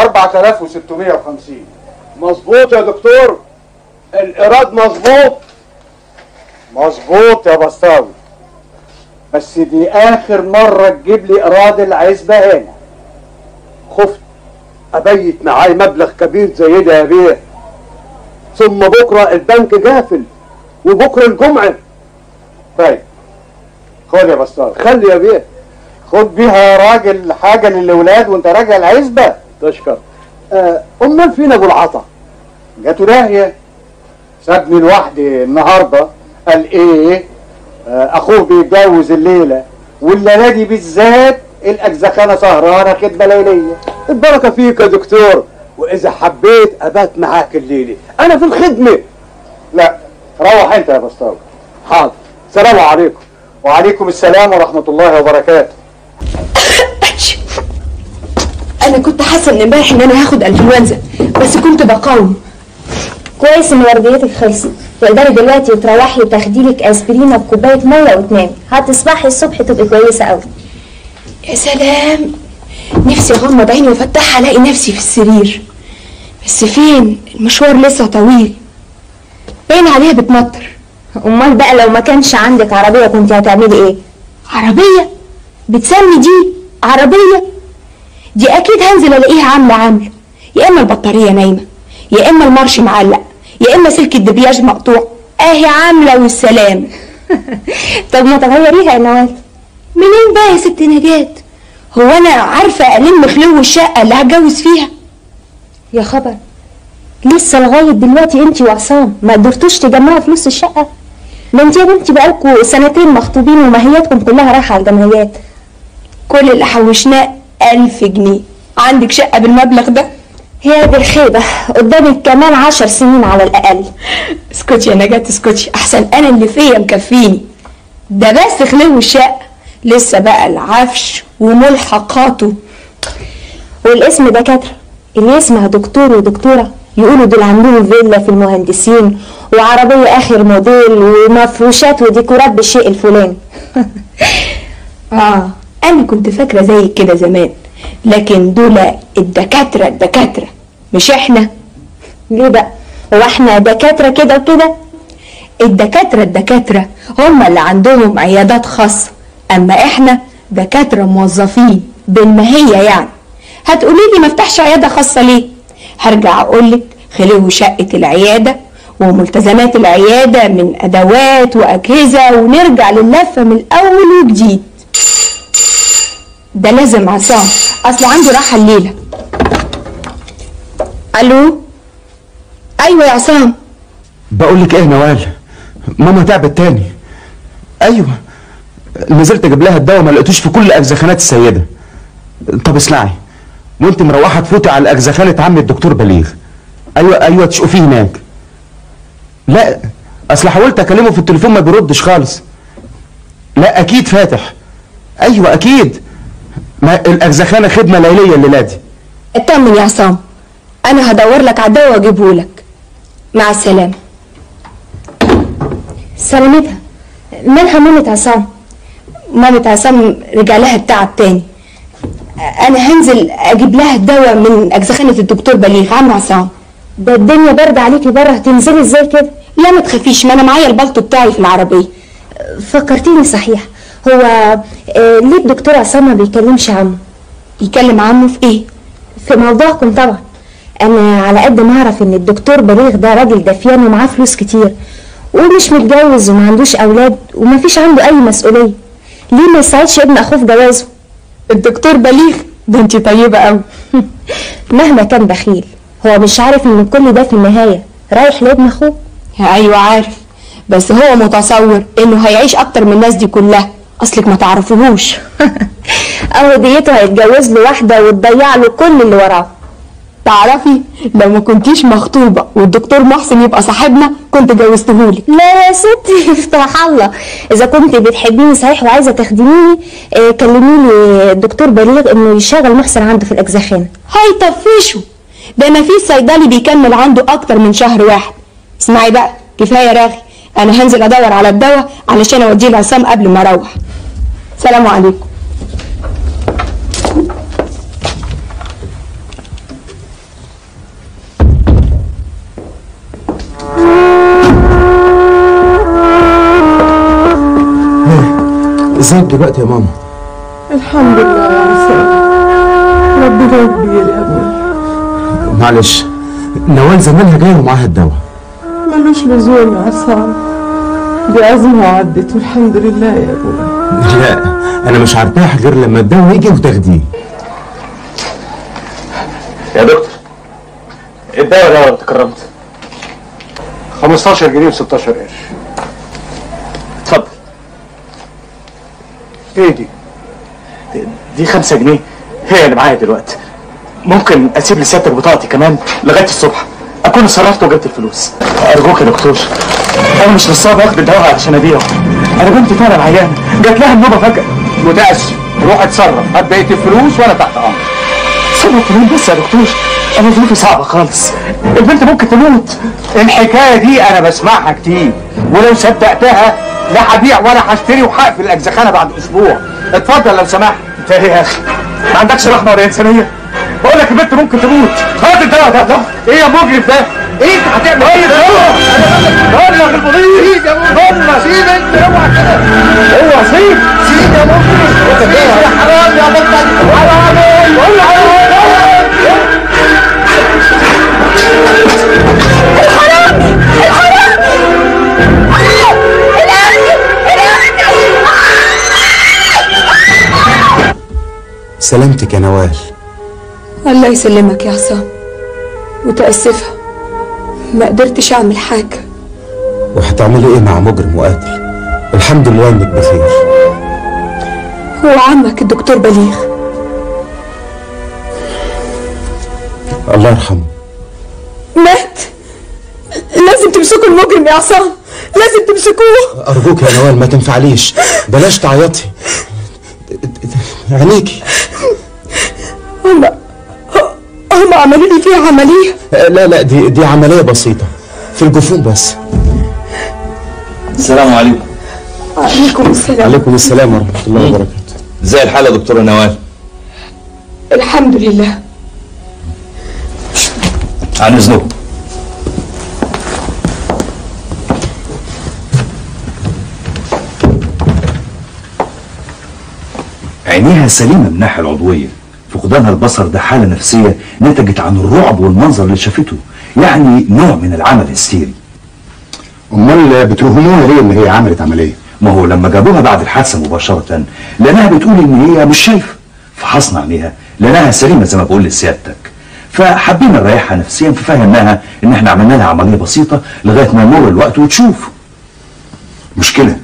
4650 مظبوط يا دكتور الايراد مظبوط مظبوط يا بسطاوي بس دي اخر مرة تجيب لي ايراد العزبة هنا خفت ابيت معاي مبلغ كبير زي ده يا بيه ثم بكرة البنك قافل وبكرة الجمعة طيب خد يا بسطاوي خلي يا بيه خد بيها يا راجل حاجة للولاد وانت راجع العزبة تشكر آه، امال فين ابو العطا جاته ناهيه سابني لوحدي النهارده قال ايه آه، اخوه بيتجوز الليله والليله دي بالذات الاجزخانه سهرانه خدمه ليليه البركه فيك يا دكتور واذا حبيت ابات معاك الليله انا في الخدمه لا روح انت يا بسطاوي حاضر سلام عليكم وعليكم السلام ورحمه الله وبركاته انا كنت حاسه ان امبارح ان انا هاخد انفلونزا بس كنت بقاوم كويس ان ورديتك خلصت تقدري دلوقتي تروحي تاخدي لك اسبرينه بكوبايه ميه وتنامي هتصبحي الصبح تبقي كويسه قوي يا سلام نفسي اغمض عيني وافتحها الاقي نفسي في السرير بس فين المشوار لسه طويل باين عليها بتمطر امال بقى لو ما كانش عندك عربيه كنت هتعملي ايه عربيه بتسمي دي عربيه دي اكيد هنزل الاقيها عامله عامله يا اما البطاريه نايمه يا اما المارش معلق يا اما سلك الدبياج مقطوع اهي عامله والسلام طب ما تغيريها يا نوال منين بقى يا ست نجاة هو انا عارفه الم خلو الشقه اللي هتجوز فيها يا خبر لسه لغايه دلوقتي انت وعصام ما قدرتوش تجمعوا فلوس الشقه ده انت يا بنتي بقالكوا سنتين مخطوبين ومهياتكم كلها رايحه على الجمعيات كل اللي حوشناه ألف جنيه عندك شقة بالمبلغ ده هي دي الخيبه قدامك كمان عشر سنين على الاقل اسكتي يا نجاة اسكتي احسن انا اللي فيا مكفيني ده بس خلو الشقة لسه بقى العفش وملحقاته والاسم دكاتره اللي اسمها دكتور ودكتوره يقولوا دول عاملين فيلا في المهندسين وعربيه اخر موديل ومفروشات وديكورات بالشيء الفلاني اه انا كنت فاكرة زي كده زمان لكن دول الدكاترة الدكاترة مش احنا ليه بقى هو احنا دكاتره كده وكده الدكاترة الدكاترة هم اللي عندهم عيادات خاصة أما إحنا دكاترة موظفين بالماهية يعني هتقولي لي ما افتحش عيادة خاصة ليه؟ هرجع أقولك خليه شقة العيادة وملتزمات العيادة من أدوات وأجهزة ونرجع لللفة من الأول وجديد ده لازم عصام أصل عنده راحة الليلة ألو أيوة يا عصام بقول لك ايه يا نوال ماما تعبت تاني ايوه نزلت اجيب لها الدواء ما لقيتوش في كل اجزخانات السيده طب اسمعي وانت مروحه تفوتي على اجزخانه عم الدكتور بليغ ايوه ايوه تشوفيه هناك لا اصل حاولت اكلمه في التليفون ما بيردش خالص لا اكيد فاتح ايوه اكيد ما الاجزخانه خدمه ليليه الليله دي اطمن يا عصام انا هدور لك على الدواء واجيبه لك مع السلامه سلامتها مالها مامة عصام مامة عصام رجع لها التعب تاني انا هنزل اجيب لها الدواء من اجزخانه الدكتور بليغ عم عصام ده الدنيا برد عليكي بره هتنزلي ازاي كده لا ما تخافيش ما انا معايا البلطو بتاعي في العربيه فكرتيني صحيح هو آه ليه الدكتور عصام ما بيكلمش عمه يكلم عمه في ايه في موضوعكم طبعا انا على قد ما اعرف ان الدكتور بليغ ده راجل دفيان ومعاه فلوس كتير ومش متجوز وما عندوش اولاد وما فيش عنده اي مسؤوليه ليه ما يساعدش ابن اخوه في جوازه الدكتور بليغ ده انت طيبه قوي مهما كان بخيل هو مش عارف ان كل ده في النهايه رايح لابن اخوه ايوه عارف بس هو متصور انه هيعيش اكتر من الناس دي كلها اصلك ما تعرفوهوش او ديته هيتجوز له واحده وتضيع له كل اللي وراه تعرفي لو ما كنتيش مخطوبه والدكتور محسن يبقى صاحبنا كنت جوزتهولك لا يا ستي افتح الله اذا كنت بتحبيني صحيح وعايزه تخدميني اه كلمي لي الدكتور بليغ انه يشغل محسن عنده في الاجزخانه هيطفشه ده ما في صيدلي بيكمل عنده اكتر من شهر واحد اسمعي بقى كفايه رغي انا هنزل ادور على الدواء علشان اوديه لعصام قبل ما اروح سلام عليكم ازيك دلوقتي يا ماما الحمد لله يا عسام ربنا كبير يا ابني معلش نوال زمانها جايه ومعاها الدواء ملوش لزوم يا عسام دي أزمة عدت والحمد لله يا ابوي لا انا مش هرتاح غير لما الدواء يجي وتاخديه يا دكتور الدواء ده لو تكرمت 15 جنيه و16 قرش اتفضل ايه دي؟ دي خمسة جنيه هي اللي معايا دلوقتي ممكن اسيب لسيادتك بطاقتي كمان لغايه الصبح اكون اتصرفت وجبت الفلوس ارجوك يا دكتور انا مش نصاب اخد الدواء علشان ابيعه انا بنتي فعلا عيانه جات لها النوبه فجاه متأسف روح اتصرف هات بقية الفلوس وانا تحت امرك صرف مين بس يا دكتور انا ظروفي صعبه خالص البنت ممكن تموت الحكاية دي انا بسمعها كتير ولو صدقتها لا هبيع ولا هشتري وهقفل الاجزخانة بعد اسبوع اتفضل لو سمحت انت ايه يا اخي ما عندكش رحمه ولا انسانيه بقول لك البنت ممكن تموت هات الدواء ده ده ايه يا مجرم ده؟ ايه انت هتعمل ايه بلغ البوليس سيب يا مجرم سيب انت اوعى كده اوعى سيب سيب يا مجرم يا حرام يا بطل حرام بقول لك سلامتك يا نوال الله يسلمك يا عصام متأسفة ما قدرتش أعمل حاجة وهتعملي ايه مع مجرم وقاتل الحمد لله انك بخير هو عمك الدكتور بليغ الله يرحمه مات لازم تمسكوا المجرم يا عصام لازم تمسكوه ارجوك يا نوال ما تنفعليش بلاش تعيطي عينيكي هم هم عملوا لي فيها عملية لا لا دي دي عمليه بسيطه في الجفون بس السلام عليكم عليكم السلام عليكم السلام ورحمه الله وبركاته ازاي الحال يا دكتورة نوال الحمد لله عن اذنكم عينيها سليمة من الناحية العضوية فقدانها البصر ده حالة نفسية نتجت عن الرعب والمنظر اللي شافته يعني نوع من العمل الهستيري امال بتوهموها ليه ان هي عملت عملية؟ ما هو لما جابوها بعد الحادثة مباشرة لقيناها بتقول إن هي مش شايفة فحصنا عينيها لقيناها سليمة زي ما بقول لسيادتك فحبينا نريحها نفسيا ففهمناها إن إحنا عملنا لها عملية بسيطة لغاية ما يمر الوقت وتشوف مشكلة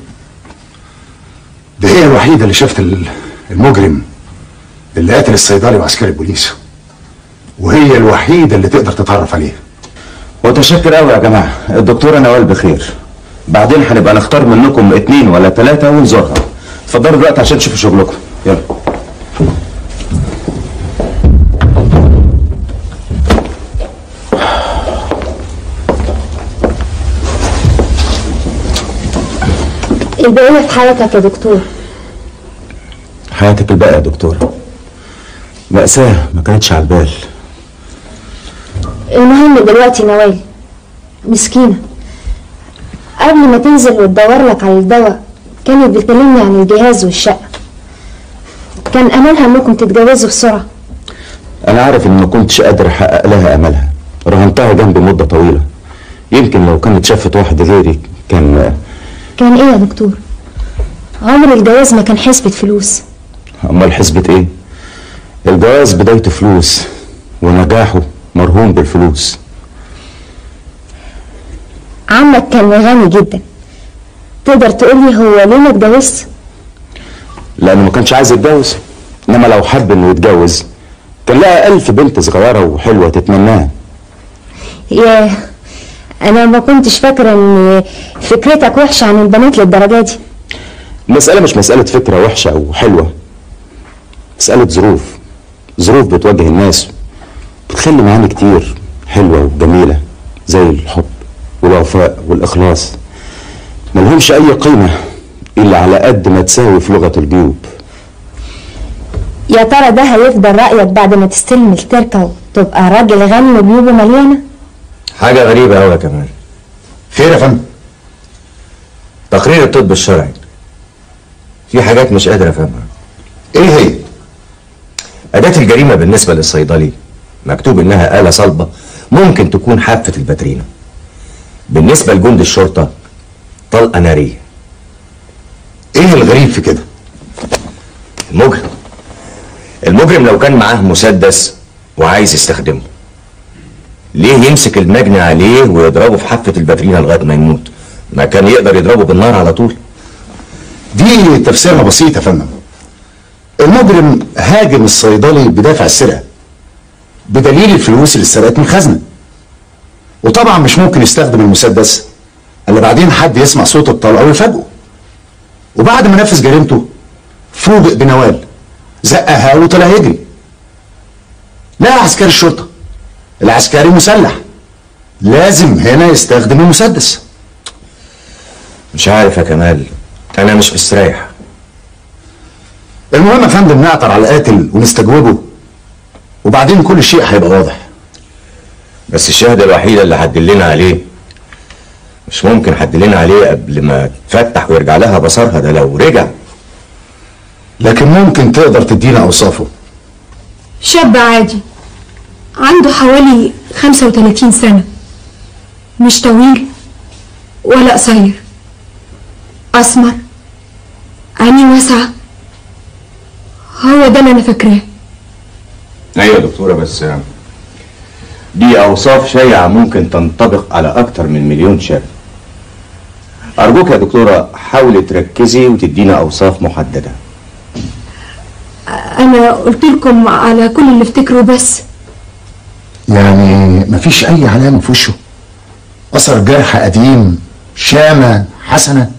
ده هي الوحيدة اللي شافت ال- المجرم اللي قتل الصيدلي وعسكري البوليس وهي الوحيدة اللي تقدر تتعرف عليه متشكر قوي يا جماعه الدكتوره نوال بخير بعدين هنبقى نختار منكم اتنين ولا تلاته ونزورها اتفضلوا دلوقتي عشان تشوفوا شغلكم يلا البقية في حياتك يا دكتور حياتك الباقيه يا دكتوره مأساة ما كانتش على البال المهم دلوقتي نوال مسكينة قبل ما تنزل وتدور لك على الدواء كانت بتكلمني عن الجهاز والشقة كان أملها إنكم تتجوزوا بسرعة انا عارف ان ما كنتش قادر احقق لها املها رهنتها جنبي مده طويله يمكن لو كانت شافت واحد غيري كان كان إيه يا دكتور؟ عمر الجواز ما كان حسبة فلوس امال حسبة ايه الجواز بدايته فلوس ونجاحه مرهون بالفلوس عمك كان غني جدا تقدر تقولي هو ليه ما اتجوزش؟ لانه ما كانش عايز يتجوز انما لو حب انه يتجوز كان لقى الف بنت صغيره وحلوه تتمناه ياه أنا ما كنتش فاكرة إن فكرتك وحشة عن البنات للدرجة دي المساله مش مساله فكره وحشه او حلوه مساله ظروف ظروف بتواجه الناس بتخلي معاني كتير حلوه وجميله زي الحب والوفاء والاخلاص ملهمش اي قيمه الا على قد ما تساوي في لغه الجيوب يا ترى ده هيفضل رأيك بعد ما تستلم التركة وتبقى راجل غني وجيوبه مليانة؟ حاجة غريبة أوي يا كمان خير يا فندم تقرير الطب الشرعي في حاجات مش قادر افهمها ايه هي؟ أداة الجريمة بالنسبة للصيدلي مكتوب إنها آلة صلبة ممكن تكون حافة الباترينا بالنسبة لجند الشرطة طلقة نارية ايه الغريب في كده؟ المجرم المجرم لو كان معاه مسدس وعايز يستخدمه ليه يمسك المجني عليه ويضربه في حافة الباترينا لغاية ما يموت ما كان يقدر يضربه بالنار على طول دي تفسيرها بسيط يا فندم المجرم هاجم الصيدلي بدافع السرقه بدليل الفلوس اللي اتسرقت من الخزنه وطبعا مش ممكن يستخدم المسدس الا بعدين حد يسمع صوت الطلقه ويفاجئه وبعد ما نفذ جريمته فوجئ بنوال زقها وطلع يجري لا عسكري الشرطه العسكري مسلح لازم هنا يستخدم المسدس مش عارف يا كمال أنا مش مستريح المهم يا فندم نعثر على القاتل ونستجوبه وبعدين كل شيء هيبقى واضح بس الشهادة الوحيدة اللي هتدلنا عليه مش ممكن هتدلنا عليه قبل ما تفتح ويرجع لها بصرها ده لو رجع لكن ممكن تقدر تدينا اوصافه شاب عادي عنده حوالي 35 سنة مش طويل ولا قصير أسمر عينيه واسعة هو ده اللي أنا فاكراه ايوه يا دكتورة بس دي اوصاف شائعة ممكن تنطبق على اكتر من مليون شاب ارجوك يا دكتورة حاولي تركزي وتدينا اوصاف محددة أنا قلت لكم على كل اللي افتكره بس يعني مفيش اي علامه في وشه اثر جرح قديم شامه حسنه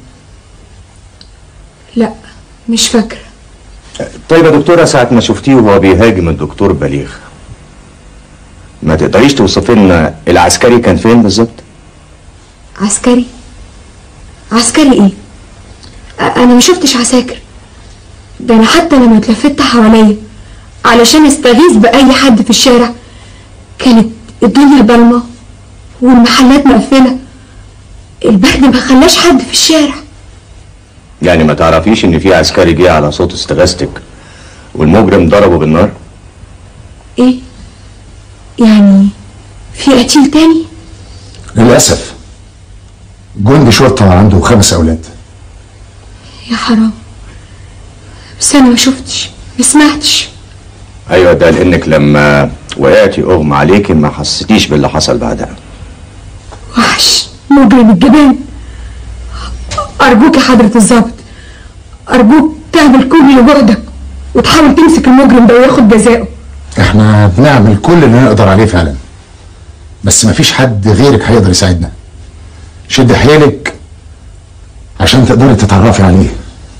لا مش فاكرة طيب يا دكتورة ساعة ما شفتيه وهو بيهاجم الدكتور بليغ ما تقدريش توصفي لنا العسكري كان فين بالظبط؟ عسكري عسكري ايه أ- انا ما شفتش عساكر ده انا حتى لما اتلفت حواليا علشان استغيث باي حد في الشارع كانت الدنيا ضلمه والمحلات مقفله البرد ما خلاش حد في الشارع يعني ما تعرفيش ان في عسكري جه على صوت استغاثتك والمجرم ضربه بالنار؟ ايه يعني في قتيل تاني للاسف جندي شرطه عنده خمس اولاد يا حرام بس انا ما شفتش ما سمعتش ايوه ده لانك لما وقعتي اغمى عليكي ما حسيتيش باللي حصل بعدها وحش مجرم الجبان أرجوك يا حضرة الظابط أرجوك تعمل كل اللي جهدك وتحاول تمسك المجرم ده وياخد جزاءه احنا بنعمل كل اللي نقدر عليه فعلا بس مفيش حد غيرك هيقدر يساعدنا شد حيلك عشان تقدري تتعرفي عليه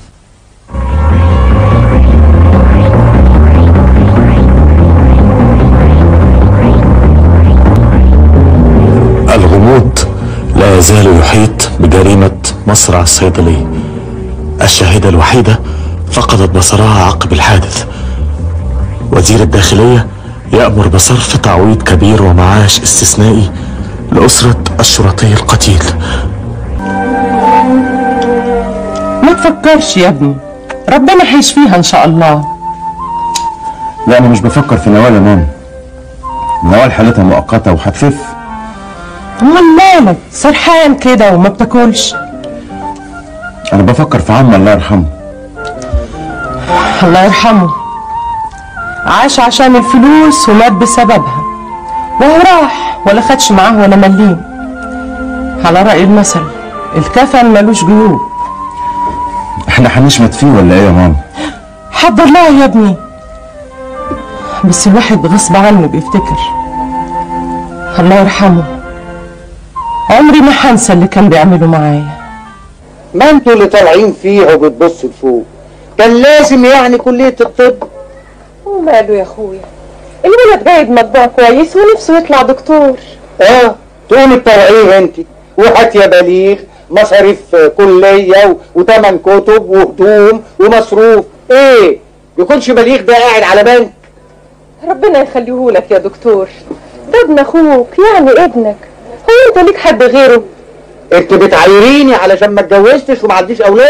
الغموض لا يزال يحيط بجريمة مصرع الصيدلي الشاهدة الوحيدة فقدت بصرها عقب الحادث وزير الداخلية يأمر بصرف تعويض كبير ومعاش استثنائي لأسرة الشرطي القتيل ما تفكرش يا ابني ربنا هيشفيها ان شاء الله لا انا مش بفكر في نوال يا ماما نوال حالتها مؤقتة وهتخف امال مالك سرحان كده وما بتاكلش انا بفكر في عم الله يرحمه الله يرحمه عاش عشان الفلوس ومات بسببها وهو راح ولا خدش معاه ولا مليم على رأي المثل الكفن ملوش جيوب احنا هنشمت فيه ولا ايه يا ماما حضر لها يا ابني بس الواحد غصب عنه بيفتكر الله يرحمه عمري ما هنسى اللي كان بيعمله معايا ما انتوا اللي طالعين فيها وبتبصوا لفوق كان لازم يعني كلية الطب وماله يا اخويا الولد جايب مطبوع كويس ونفسه يطلع دكتور اه تقوم تطلعيه انت وهات يا بليغ مصاريف كلية و- وتمن كتب وهدوم ومصروف ايه يكونش بليغ ده قاعد على بنك ربنا يخليهولك يا دكتور ده ابن اخوك يعني ابنك هو انت ليك حد غيره انت بتعايريني علشان ما اتجوزتش وما عنديش اولاد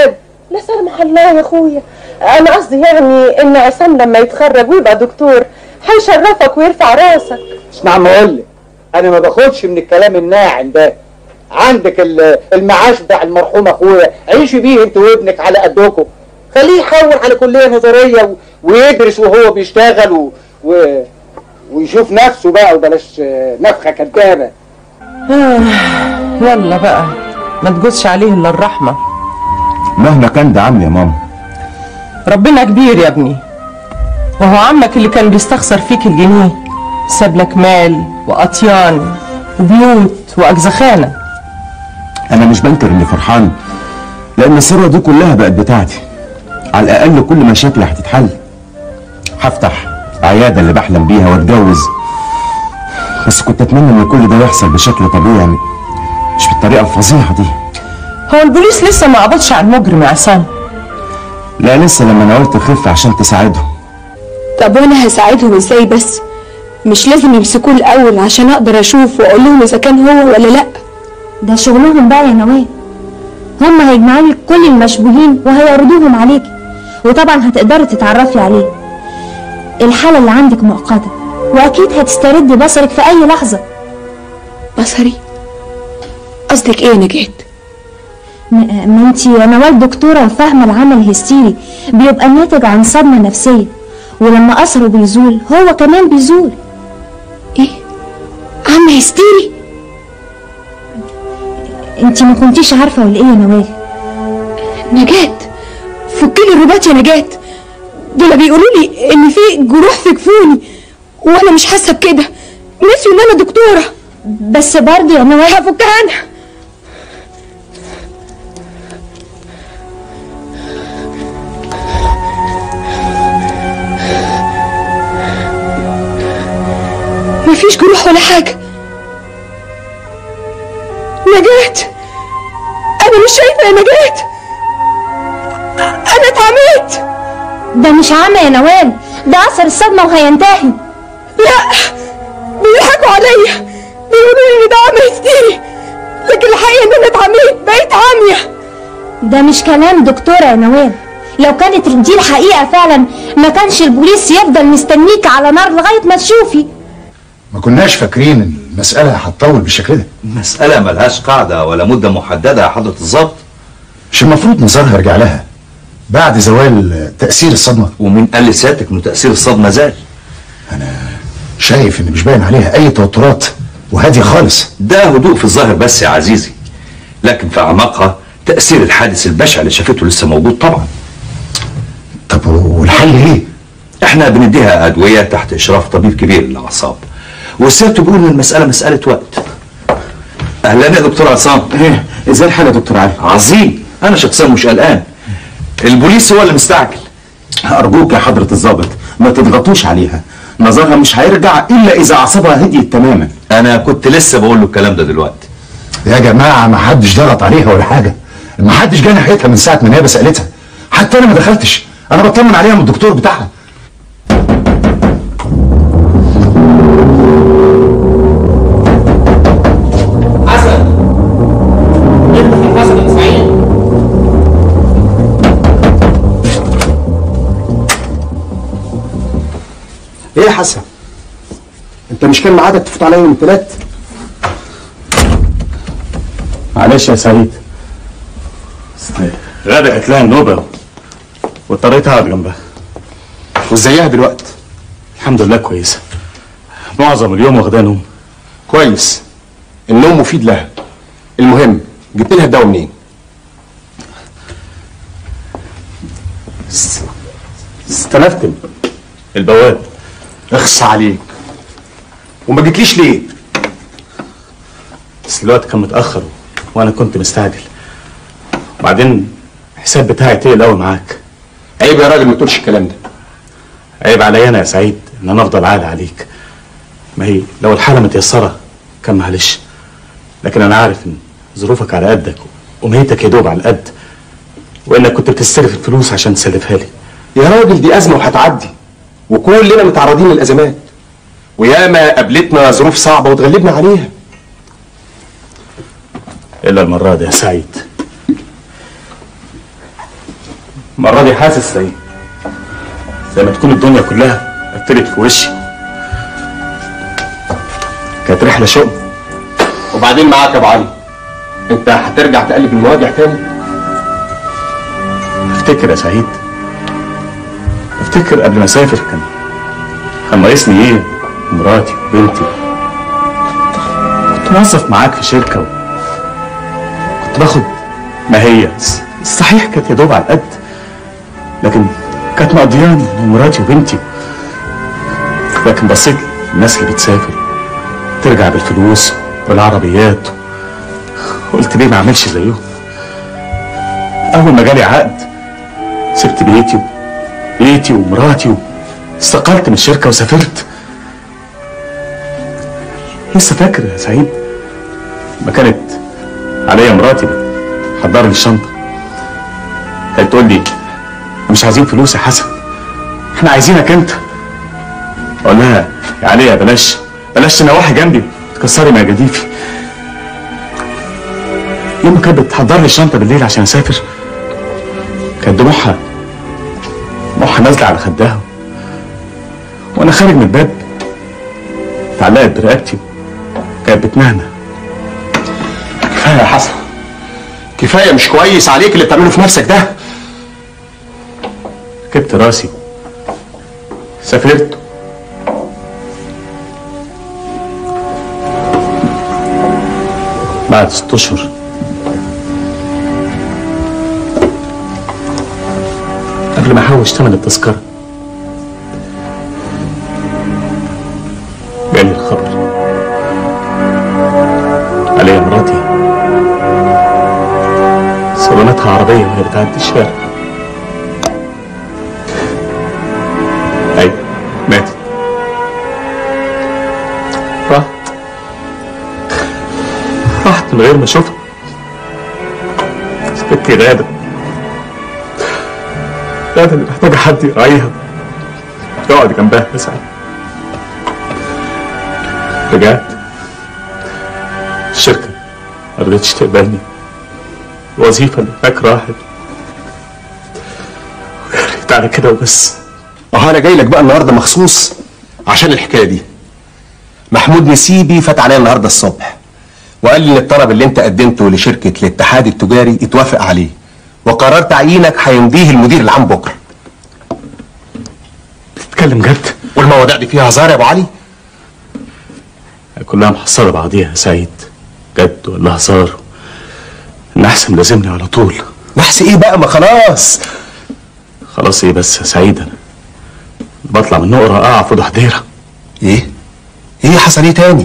لا سامح الله يا اخويا انا قصدي يعني ان عصام لما يتخرج ويبقى دكتور هيشرفك ويرفع راسك اسمع ما اقول لك انا ما باخدش من الكلام الناعم ده عندك ال- المعاش بتاع المرحوم اخويا عيشي بيه انت وابنك على قدكم خليه يحول على كليه نظريه و... ويدرس وهو بيشتغل و... و... ويشوف نفسه بقى وبلاش آه، نفخه كدابه آه، يلا بقى ما تجوزش عليه الا الرحمه مهما كان ده عم يا ماما ربنا كبير يا ابني وهو عمك اللي كان بيستخسر فيك الجنيه ساب لك مال واطيان وبيوت واجزخانه انا مش بنكر اني فرحان لان الثروه دي كلها بقت بتاعتي على الاقل كل مشاكلي هتتحل هفتح عياده اللي بحلم بيها واتجوز بس كنت اتمنى ان كل ده يحصل بشكل طبيعي مش بالطريقه الفظيعه دي هو البوليس لسه ما قبضش على المجرم يا عصام لا لسه لما انا قلت خف عشان تساعدهم طب وانا هساعدهم ازاي بس مش لازم يمسكوه الاول عشان اقدر اشوف واقول لهم اذا كان هو ولا لا ده شغلهم بقى يا نوال هم هيجمعوا لك كل المشبوهين وهيعرضوهم عليكي وطبعا هتقدري تتعرفي عليه الحالة اللي عندك مؤقتة وأكيد هتستردي بصرك في أي لحظة بصري قصدك ايه يا نجاة م- ما انتي يا نوال دكتورة فاهمة العمل الهستيري بيبقى ناتج عن صدمة نفسية ولما أثره بيزول هو كمان بيزول ايه عم هستيري انتي ما كنتيش عارفة ولا ايه يا نوال نجاة فكلي الرباط يا نجاة دول بيقولوا لي ان في جروح في كفوني وانا مش حاسه بكده نسيوا ان انا دكتوره بس برضه يا نوال هفكها انا مفيش جروح ولا حاجه نجاة انا مش شايفه يا نجاة انا اتعميت ده مش عمى يا نوال ده أثر الصدمة وهينتهي لا بيضحكوا عليا بيقولوا لي ان ده عمى هستيري لكن الحقيقه ان انا اتعميت بقيت عاميه ده مش كلام دكتورة يا نوال لو كانت دي الحقيقة فعلا ما كانش البوليس يفضل مستنيك على نار لغاية ما تشوفي ما كناش فاكرين ان المسألة هتطول بالشكل ده مسألة ملهاش قاعدة ولا مدة محددة يا حضرة الظابط مش المفروض نزارها يرجع لها بعد زوال تأثير الصدمة ومين قال لسيادتك انه تأثير الصدمة زال شايف ان مش باين عليها اي توترات وهادية خالص ده هدوء في الظاهر بس يا عزيزي لكن في أعماقها تأثير الحادث البشع اللي شافته لسه موجود طبعا طب والحل ايه؟ احنا بنديها أدوية تحت إشراف طبيب كبير للأعصاب والسيادة بيقول إن المسألة مسألة وقت أهلا يا دكتور عصام ايه ازاي الحال يا دكتور علي عظيم أنا شخصيا مش قلقان البوليس هو اللي مستعجل ارجوك يا حضرة الضابط ما تضغطوش عليها نظرها مش هيرجع الا اذا اعصابها هديت تماما أنا كنت لسه بقول له الكلام ده دلوقتي يا جماعة ما حدش ضغط عليها ولا حاجة ما حدش جه ناحيتها من ساعة ما النيابة سألتها حتى انا ما دخلتش انا بطمن عليها من الدكتور بتاعها حسن افتح حسن يا سعيد ايه يا حسن انت مش كان ميعادك تفوت عليا يوم الثلاث معلش يا سعيد غادة جات لها النوبة واضطريت اقعد جنبها وازيها دلوقتي الحمد لله كويسة معظم اليوم واخداه نوم كويس النوم مفيد لها المهم جبت لها الدواء منين س- استلفت من البواب اخص عليك وما جيتليش ليه بس الوقت كان متأخر وانا كنت مستعجل وبعدين الحساب بتاعي تقل قوي معاك عيب يا راجل ما تقولش الكلام ده عيب عليا انا يا سعيد ان انا افضل عالي عليك ما هي لو الحالة متيسرة كان معلش لكن انا عارف ان ظروفك على قدك ومهيتك يا دوب على القد وانك كنت بتستلف الفلوس عشان تسلفها لي يا راجل دي ازمه وهتعدي وكلنا متعرضين للازمات وياما قابلتنا ظروف صعبه وتغلبنا عليها الا المرة دي يا سعيد المرة دي حاسس زي زي ما تكون الدنيا كلها قفلت في وشي كانت رحلة شؤم وبعدين معاك يا ابو علي انت هترجع تقلب المواجع تاني افتكر يا سعيد افتكر قبل ما اسافر كان كان ناقصني ايه مراتي وبنتي كنت موظف معاك في شركة و... كنت باخد ما هي صحيح كانت يا دوب على القد لكن كانت مقضياني ومراتي وبنتي لكن بصيت الناس اللي بتسافر ترجع بالفلوس والعربيات قلت ليه ما اعملش زيهم اول ما جالي عقد سبت بيتي بيتي ومراتي استقلت من الشركه وسافرت لسه فاكر يا سعيد ما كانت عليا مراتي حضر لي الشنطه كانت تقول لي مش عايزين فلوس يا حسن احنا عايزينك انت اقول لها يا عليا بلاش بلاش تنوحي جنبي تكسري مجاديفي يوم ما كانت بتحضر لي الشنطه بالليل عشان اسافر كانت دموعها دموعها نازله على خدها وانا خارج من الباب اتعلقت برقبتي كانت بتنهنى كفايه يا حسن كفايه مش كويس عليك اللي بتعمله في نفسك ده ركبت راسي سافرت بعد ست اشهر قبل ما احوش ثمن التذكرة جالي الخبر عليا مراتي صدمتها عربية وهي بتعدي الشارع أيوة ماتت راحت راحت من غير ما اشوفها بنتي غادة غادة اللي محتاجة حد يراعيها يقعد جنبها يسعد رجعت الشركة ما رضتش تقبلني الوظيفة اللي هناك راحت ويا ريت على كده وبس اهو انا جاي لك بقى النهارده مخصوص عشان الحكايه دي محمود نسيبي فات عليا النهارده الصبح وقال لي ان الطلب اللي انت قدمته لشركه الاتحاد التجاري اتوافق عليه وقرار تعيينك هيمضيه المدير العام بكره تتكلم جد والمواضيع دي فيها هزار يا ابو علي كلها محصلة بعضيها يا سعيد جد ولا هزار النحس ملازمني على طول نحس ايه بقى ما خلاص خلاص ايه بس يا سعيد انا بطلع من نقرة اقع في ضحضيرة ايه ايه حصل ايه تاني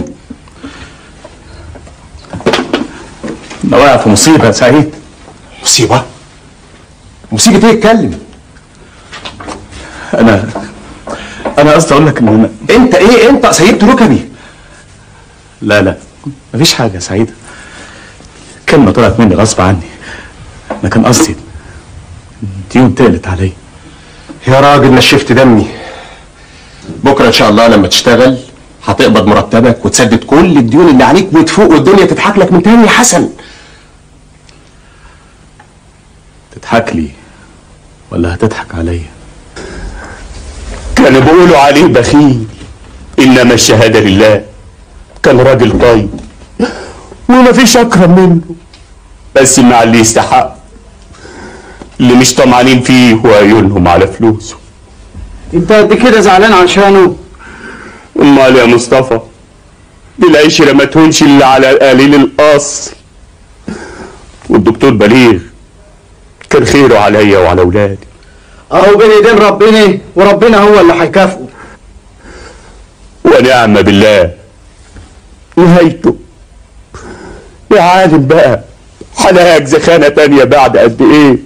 انا واقع في مصيبة يا سعيد مصيبة مصيبة ايه اتكلم انا انا قصدي اقول لك ان انا انت ايه انت سيبت ركبي لا لا مفيش حاجة يا سعيد كلمة طلعت مني غصب عني انا كان قصدي ديون تقلت عليا يا راجل نشفت دمي بكره ان شاء الله لما تشتغل هتقبض مرتبك وتسدد كل الديون اللي عليك وتفوق والدنيا تضحك لك من تاني يا حسن تضحك لي ولا هتضحك عليا كانوا بيقولوا عليه بخيل انما الشهاده لله كان راجل طيب ومفيش اكرم منه بس مع اللي يستحق اللي مش طمعانين فيه وعيونهم على فلوسه انت قد كده زعلان عشانه امال يا مصطفى دي العشره ما تهونش الا على قليل الاصل والدكتور بليغ كان خيره عليا وعلى اولادي اهو بين ايدين ربنا وربنا هو اللي هيكافئه ونعم بالله نهايته يا عالم بقى هلاقيك زخانة تانية بعد قد ايه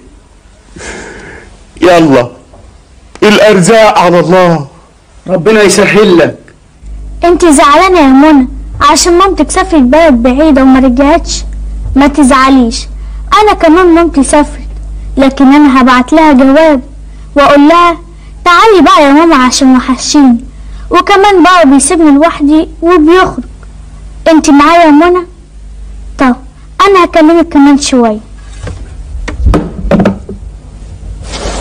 يلا الارزاق على الله ربنا يسهل لك انت زعلانه يا منى عشان مامتك سافرت بلد بعيده وما رجعتش ما تزعليش انا كمان مامتي سافرت لكن انا هبعت لها جواب واقول لها تعالي بقى يا ماما عشان وحشيني وكمان بقى بيسيبني لوحدي وبيخرج انت معايا يا منى طب انا هكلمك كمان شويه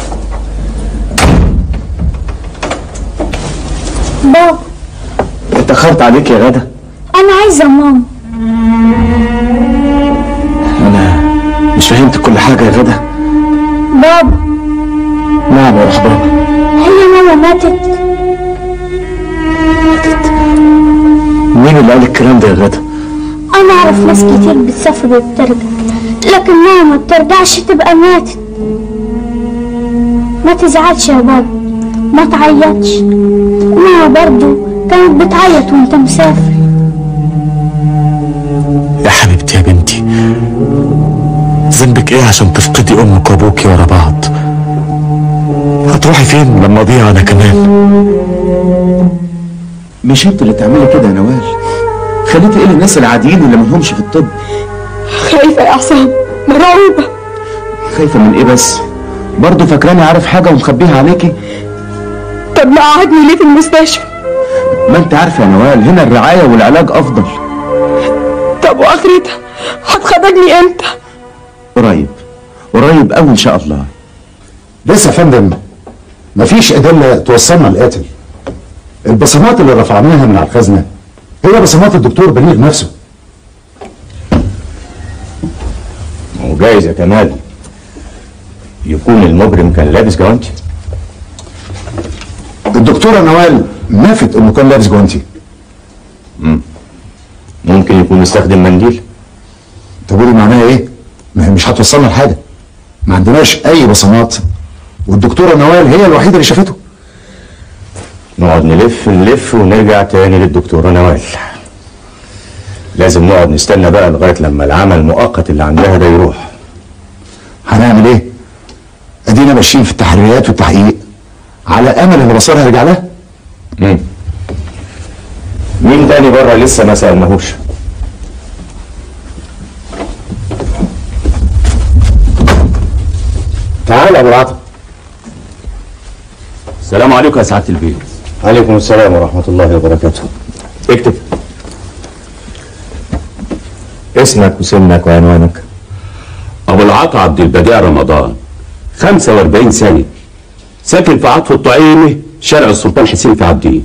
بابا اتأخرت عليك يا غدا انا عايزة ماما أنا مش فهمت كل حاجة يا غدا بابا نعم يا روح بابا هي ماما ماتت مين اللي قال الكلام ده يا غدا انا اعرف ناس كتير بتسافر وبترجع لكن ماما ما بترجعش تبقى ماتت ما تزعلش يا بابا ما تعيطش ماما برضو كانت بتعيط وانت مسافر يا حبيبتي يا بنتي ذنبك ايه عشان تفقدي امك وابوكي ورا بعض هتروحي فين لما اضيع انا كمان مش انت اللي تعملي كده يا نوال خليتي ايه للناس العاديين اللي ملهمش في الطب خايفة يا عصام مرعوبة خايفه من ايه بس برضه فاكراني عارف حاجه ومخبيها عليكي طب ما قعدني ليه في المستشفى ما انت عارفه يا نوال هنا الرعايه والعلاج افضل طب واخرتها هتخرجني امتى قريب قريب قوي ان شاء الله لسه يا فندم مفيش ادله توصلنا القاتل البصمات اللي رفعناها من على الخزنه هي بصمات الدكتور بليغ نفسه وجايز يا كمال يكون المجرم كان لابس جوانتي الدكتوره نوال نفت انه كان لابس جوانتي ممكن يكون استخدم منديل طب ودي معناها ايه؟ ما هي مش هتوصلنا لحاجه ما عندناش اي بصمات والدكتوره نوال هي الوحيده اللي شافته نقعد نلف نلف ونرجع تاني للدكتورة نوال لازم نقعد نستنى بقى لغاية لما العمل المؤقت اللي عندها ده يروح هنعمل ايه؟ ادينا ماشيين في التحريات والتحقيق على امل ان بصرها يرجع لها مم. مين تاني بره لسه ما سألناهوش تعال يا ابو العطا السلام عليكم يا سعاده البيت عليكم السلام ورحمة الله وبركاته اكتب اسمك وسنك وعنوانك ابو العطا عبد البديع رمضان 45 سنه ساكن في عطف الطعيمه شارع السلطان حسين في عابدين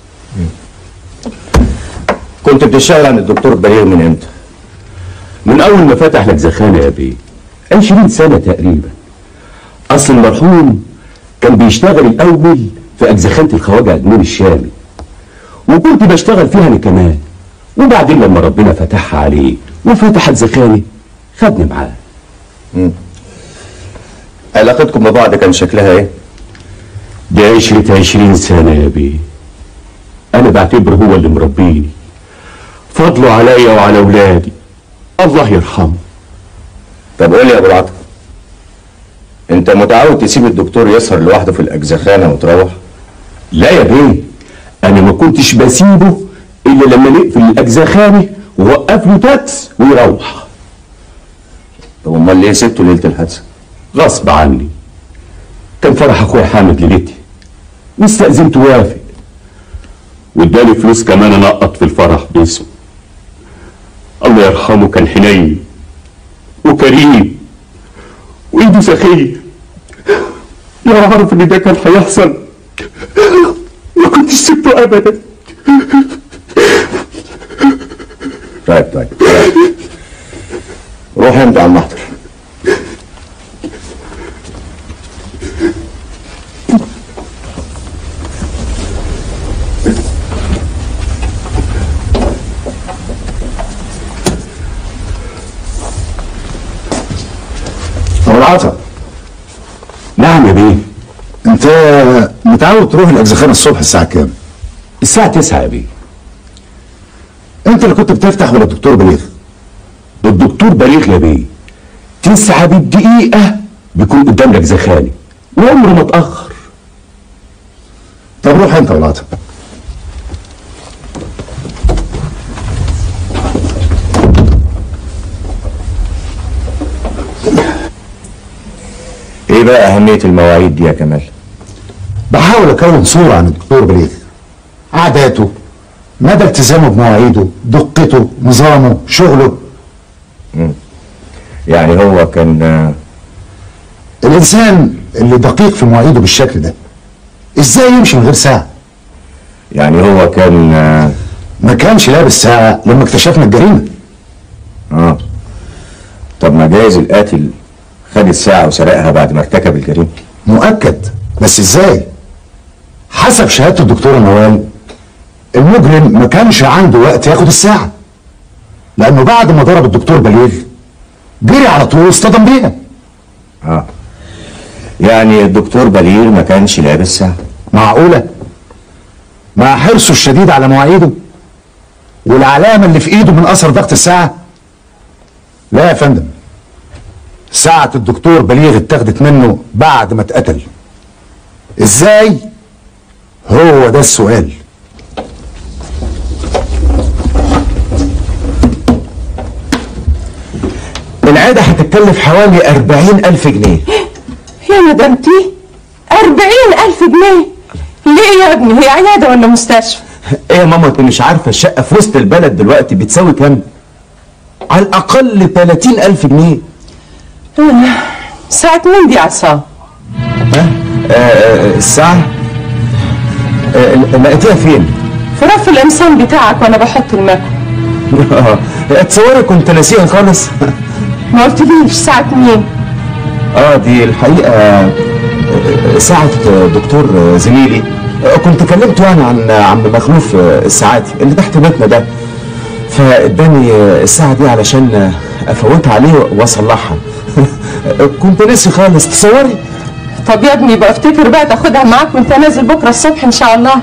كنت بتشتغل عند الدكتور بليغ من امتى؟ من اول ما فتح لك زخانه يا بيه 20 سنه تقريبا اصل المرحوم كان بيشتغل الاول في اجزخانه الخواجه ادمون الشامي وكنت بشتغل فيها انا كمان وبعدين لما ربنا فتحها عليه وفتحت زخانه خدني معاه مم. علاقتكم ببعض كان شكلها ايه؟ دي عشرة عشرين سنة يا بيه أنا بعتبره هو اللي مربيني فضله عليا وعلى أولادي الله يرحمه طب قول لي يا ابو العطا انت متعود تسيب الدكتور يسهر لوحده في الاجزخانه وتروح؟ لا يا بيه أنا ما كنتش بسيبه إلا لما نقفل الأجزخانة ووقف له تاكس ويروح طب امال ليه سبته ليله الحادثه؟ غصب عني كان فرح أخويا حامد ليلتي واستأذنت وافق واداني فلوس كمان انقط في الفرح باسمه الله يرحمه كان حنين وكريم وايده سخيه لو اعرف ان ده كان هيحصل ما كنتش سبته ابدا طيب طيب طيب. روح انت على المحضر ابو العطا نعم يا بيه انت متعود تروح الاجزخانه الصبح الساعه كام؟ الساعة 9 يا بيه انت اللي كنت بتفتح ولا الدكتور بليغ؟ الدكتور بليغ يا بيه تسعة بالدقيقة بيكون قدام لك زخاني وعمره ما اتأخر طب روح انت يا ابو العطا ايه بقى اهميه المواعيد دي يا كمال؟ بحاول اكون صوره عن الدكتور بليغ عاداته مدى التزامه بمواعيده دقته نظامه شغله مم. يعني هو كان آه، الانسان اللي دقيق في مواعيده بالشكل ده ازاي يمشي من غير ساعه يعني هو كان آه، ما كانش لابس ساعة لما اكتشفنا الجريمة اه طب ما جايز القاتل خد الساعة وسرقها بعد ما ارتكب الجريمة مؤكد بس ازاي حسب شهادة الدكتورة نوال المجرم ما كانش عنده وقت ياخد الساعة لأنه بعد ما ضرب الدكتور بليغ جري على طول واصطدم بيها اه يعني الدكتور بليغ ما كانش لابس ساعة معقولة مع حرصه الشديد على مواعيده والعلامة اللي في ايده من اثر ضغط الساعة لا يا فندم ساعة الدكتور بليغ اتاخدت منه بعد ما اتقتل ازاي هو ده السؤال العادة هتتكلف حوالي أربعين ألف جنيه يا مدامتي أربعين ألف جنيه ليه يا ابني هي عيادة ولا مستشفى ايه يا ماما انت مش عارفة الشقة في وسط البلد دلوقتي بتساوي كام؟ على الأقل 30 ألف جنيه ساعة مين دي عصام ها؟ آه، آه، الساعة؟ آه، لقيتيها فين؟ في رف القمصان بتاعك وانا بحط المكوى آه، تصوري كنت ناسيها خالص ما قلتليش ساعة مين اه دي الحقيقة آه، ساعة دكتور آه، زميلي آه، كنت كلمته يعني عن عم مخلوف آه، الساعاتي اللي تحت بيتنا ده فاداني آه، الساعة دي علشان آه، افوتها عليه واصلحها كنت ناسي خالص تصوري طب يا ابني يبقى افتكر بقى تاخدها معاك وانت نازل بكرة الصبح ان شاء الله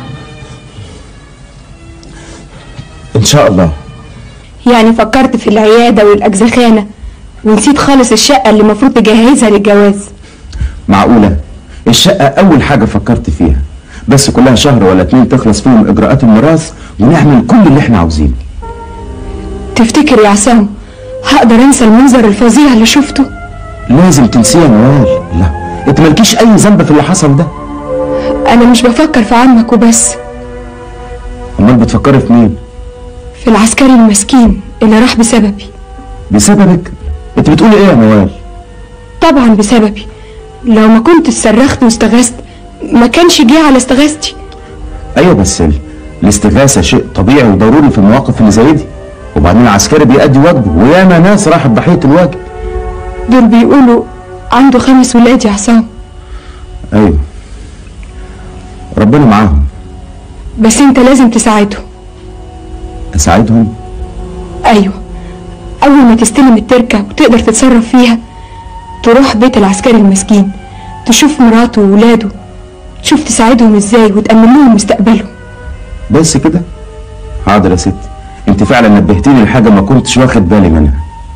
ان شاء الله يعني فكرت في العيادة والأجزخانة ونسيت خالص الشقة اللي المفروض تجهزها للجواز معقولة الشقة أول حاجة فكرت فيها بس كلها شهر ولا اتنين تخلص فيهم إجراءات الميراث ونعمل كل اللي احنا عاوزينه تفتكر يا عصام هقدر انسى المنظر الفظيع اللي شفته لازم تنسيها يا نوال لا انت مالكيش أي ذنب في اللي حصل ده انا مش بفكر في عمك وبس أمال بتفكري في مين؟ في العسكري المسكين اللي راح بسببي بسببك؟ انت بتقولي ايه يا نوال؟ طبعا بسببي لو ما كنت صرخت واستغاثت ما كانش جه على استغاثتي أيوة بس ال- الاستغاثة شيء طبيعي وضروري في المواقف اللي زي دي وبعدين العسكري بيأدي واجبه وياما ناس راحت ضحية الواجب دول بيقولوا عنده خمس ولاد يا عصام أيوة ربنا معاهم بس انت لازم تساعدهم أساعدهم ايوه اول ما تستلم التركة وتقدر تتصرف فيها تروح بيت العسكري المسكين تشوف مراته وولاده تشوف تساعدهم ازاي وتأمن لهم مستقبلهم بس كده حاضر يا ستي انت فعلا نبهتيني لحاجه ما كنتش واخد بالي منها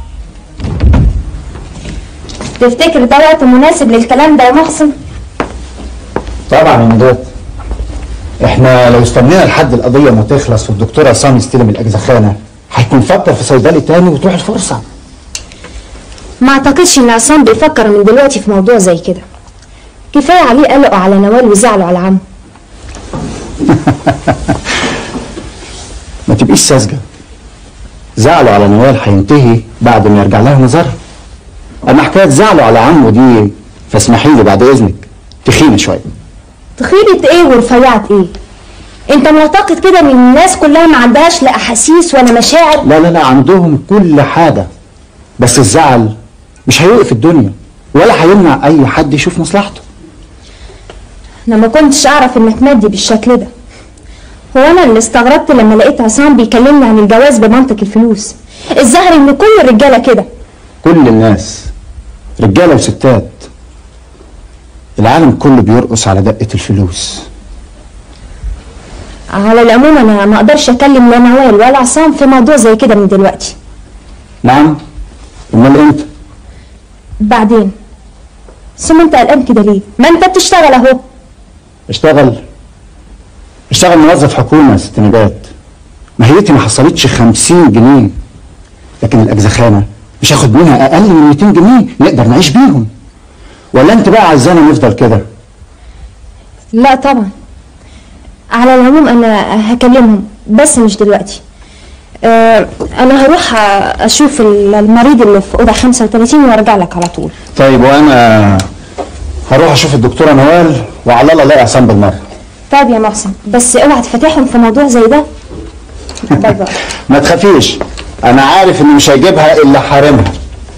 تفتكر ده وقت مناسب للكلام ده يا محسن طبعا يا مدات احنا لو استنينا لحد القضية ما تخلص والدكتور عصام يستلم الأجزخانة هيكون فكر في صيدلي تاني وتروح الفرصة ما اعتقدش ان عصام بيفكر من دلوقتي في موضوع زي كده كفايه عليه قلقه على نوال وزعله على عمه ما تبقيش ساذجة زعله على نوال هينتهي بعد ما يرجع لها نظرها أما حكاية زعله على عمه دي فاسمحي لي بعد إذنك تخينة شوية تخيلة ايه ورفيعة ايه انت معتقد كده ان الناس كلها ما عندهاش لا احاسيس ولا مشاعر لا لا لا عندهم كل حاجة بس الزعل مش هيوقف الدنيا ولا هيمنع أي حد يشوف مصلحته انا ما كنتش اعرف انك مادي بالشكل ده هو انا اللي استغربت لما لقيت عصام بيكلمني عن الجواز بمنطق الفلوس الظاهر ان كل الرجاله كده كل الناس رجالة وستات العالم كله بيرقص على دقة الفلوس على العموم انا ما اقدرش اكلم لا نوال ولا عصام في موضوع زي كده من دلوقتي نعم امال امتى بعدين ثم انت قلقان كده ليه ما انت بتشتغل اهو اشتغل اشتغل موظف حكومة يا ست نجات ماهيتي ما حصلتش خمسين جنيه لكن الأجزخانة مش هاخد منها أقل من 200 جنيه نقدر نعيش بيهم ولا أنت بقى عايزانا نفضل كده لا طبعا على العموم انا هكلمهم بس مش دلوقتي آه انا هروح اشوف المريض اللي في اوضه 35 وارجع لك على طول طيب وأنا هروح أشوف الدكتورة نوال وعلى الله ألاقي عصام بالمرة طيب يا محسن بس اوعى تفتحهم في موضوع زي ده باي باي ما تخافيش انا عارف انه مش هيجيبها الا حارمها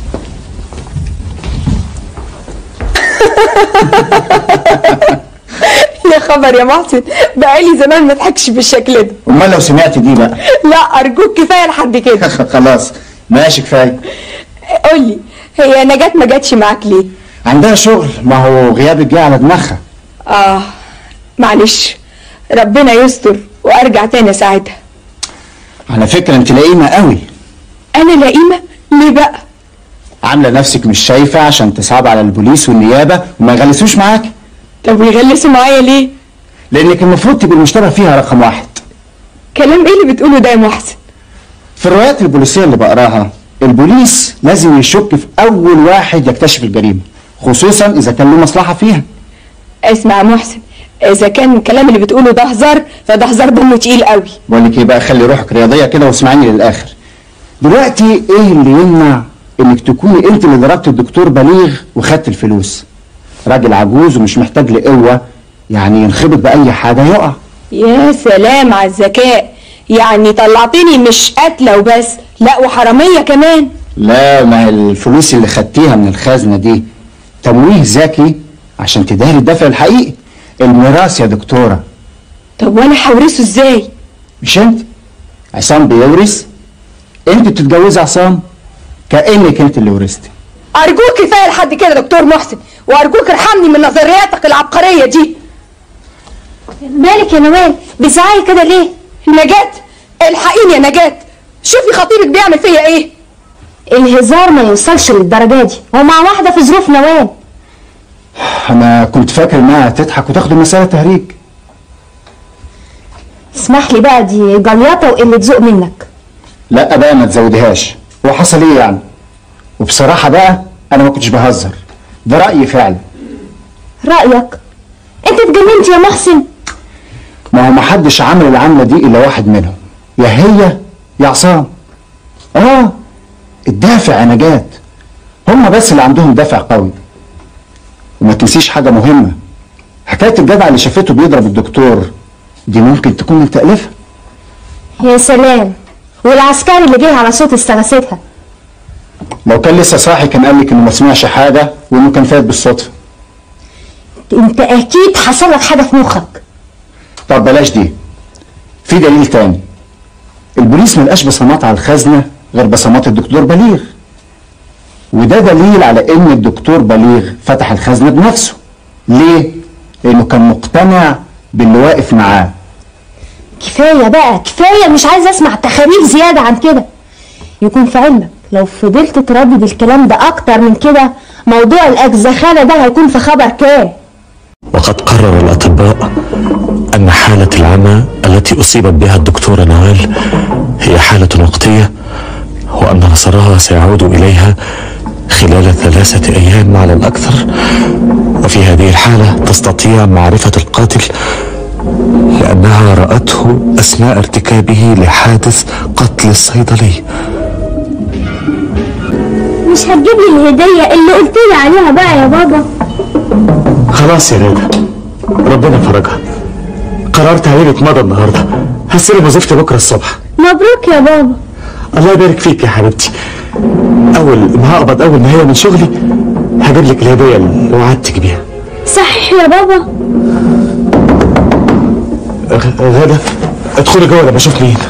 يا خبر يا محسن بقالي زمان ما اضحكش بالشكل ده امال لو سمعت دي بقى لا ارجوك كفايه لحد كده خلاص ماشي كفايه قولي هي نجاة ما جاتش معاك ليه عندها شغل ما هو غيابك جه على دماغها اه معلش ربنا يستر وارجع تاني اساعدها على فكره انت لئيمه قوي انا لئيمه ليه بقى عامله نفسك مش شايفه عشان تصعب على البوليس والنيابه وما يغلسوش معاك طب ويغلسوا معايا ليه لانك المفروض تبقي المشتبه فيها رقم واحد كلام ايه اللي بتقوله ده يا محسن في الروايات البوليسيه اللي بقراها البوليس لازم يشك في اول واحد يكتشف الجريمه خصوصا اذا كان له مصلحه فيها اسمع يا محسن اذا كان الكلام اللي بتقوله ده هزار فده هزار دمه تقيل قوي بقول لك ايه بقى خلي روحك رياضيه كده واسمعيني للاخر دلوقتي ايه اللي يمنع انك تكوني انت اللي ضربت الدكتور بليغ وخدت الفلوس راجل عجوز ومش محتاج لقوه يعني ينخبط باي حاجه يقع يا سلام على الذكاء يعني طلعتني مش قاتله وبس لا وحراميه كمان لا ما هي الفلوس اللي خدتيها من الخزنه دي تمويه ذكي عشان تداري الدفع الحقيقي الميراث يا دكتوره طب وانا هورثه ازاي مش انت عصام بيورث انت بتتجوزي عصام كانك انت اللي ورثتي ارجوك كفايه لحد كده دكتور محسن وارجوك ارحمني من نظرياتك العبقريه دي مالك يا نوال بتزعقي كده ليه نجاة الحقيني يا نجاة شوفي خطيبك بيعمل فيا ايه الهزار ما يوصلش للدرجه دي ومع واحده في ظروف نوال انا كنت فاكر انها تضحك وتاخد المساله تهريج اسمح لي بقى دي جليطه وقله ذوق منك لا بقى ما تزودهاش هو حصل ايه يعني وبصراحه بقى انا ما كنتش بهزر ده رايي فعلا رايك انت اتجننت يا محسن ما هو ما حدش عمل العمله دي الا واحد منهم يا هي يا عصام اه الدافع يا نجاة هم بس اللي عندهم دافع قوي وما تنسيش حاجه مهمه حكايه الجدع اللي شافته بيضرب الدكتور دي ممكن تكون من تأليفها يا سلام والعسكري اللي جه على صوت استغاثتها لو كان لسه صاحي كان قال لك انه ما سمعش حاجه وانه كان فات بالصدفه انت اكيد حصل لك حاجه في مخك طب بلاش دي في دليل تاني البوليس ما لقاش بصمات على الخزنه غير بصمات الدكتور بليغ وده دليل على ان الدكتور بليغ فتح الخزنه بنفسه ليه لانه كان مقتنع باللي واقف معاه كفايه بقى كفايه مش عايزه اسمع تخاريف زياده عن كده يكون في علمك لو فضلت تردد الكلام ده اكتر من كده موضوع الاجزخانه ده هيكون في خبر كام وقد قرر الأطباء أن حالة العمى التي أصيبت بها الدكتورة نوال هي حالة وقتية وأن بصرها سيعود إليها خلال ثلاثة أيام على الأكثر وفي هذه الحالة تستطيع معرفة القاتل لأنها رأته أثناء ارتكابه لحادث قتل الصيدلي مش هتجيب لي الهدية اللي قلت لي عليها بقى يا بابا خلاص يا رضا ربنا فرجها قررت هيلك مضى النهارده هستلم وظيفتي بكره الصبح مبروك يا بابا الله يبارك فيك يا حبيبتي اول ما هقبض اول ما هي من شغلي هجيب لك الهديه اللي وعدتك بيها صحيح يا بابا غ- غدا ادخلي جوه لما اشوف مين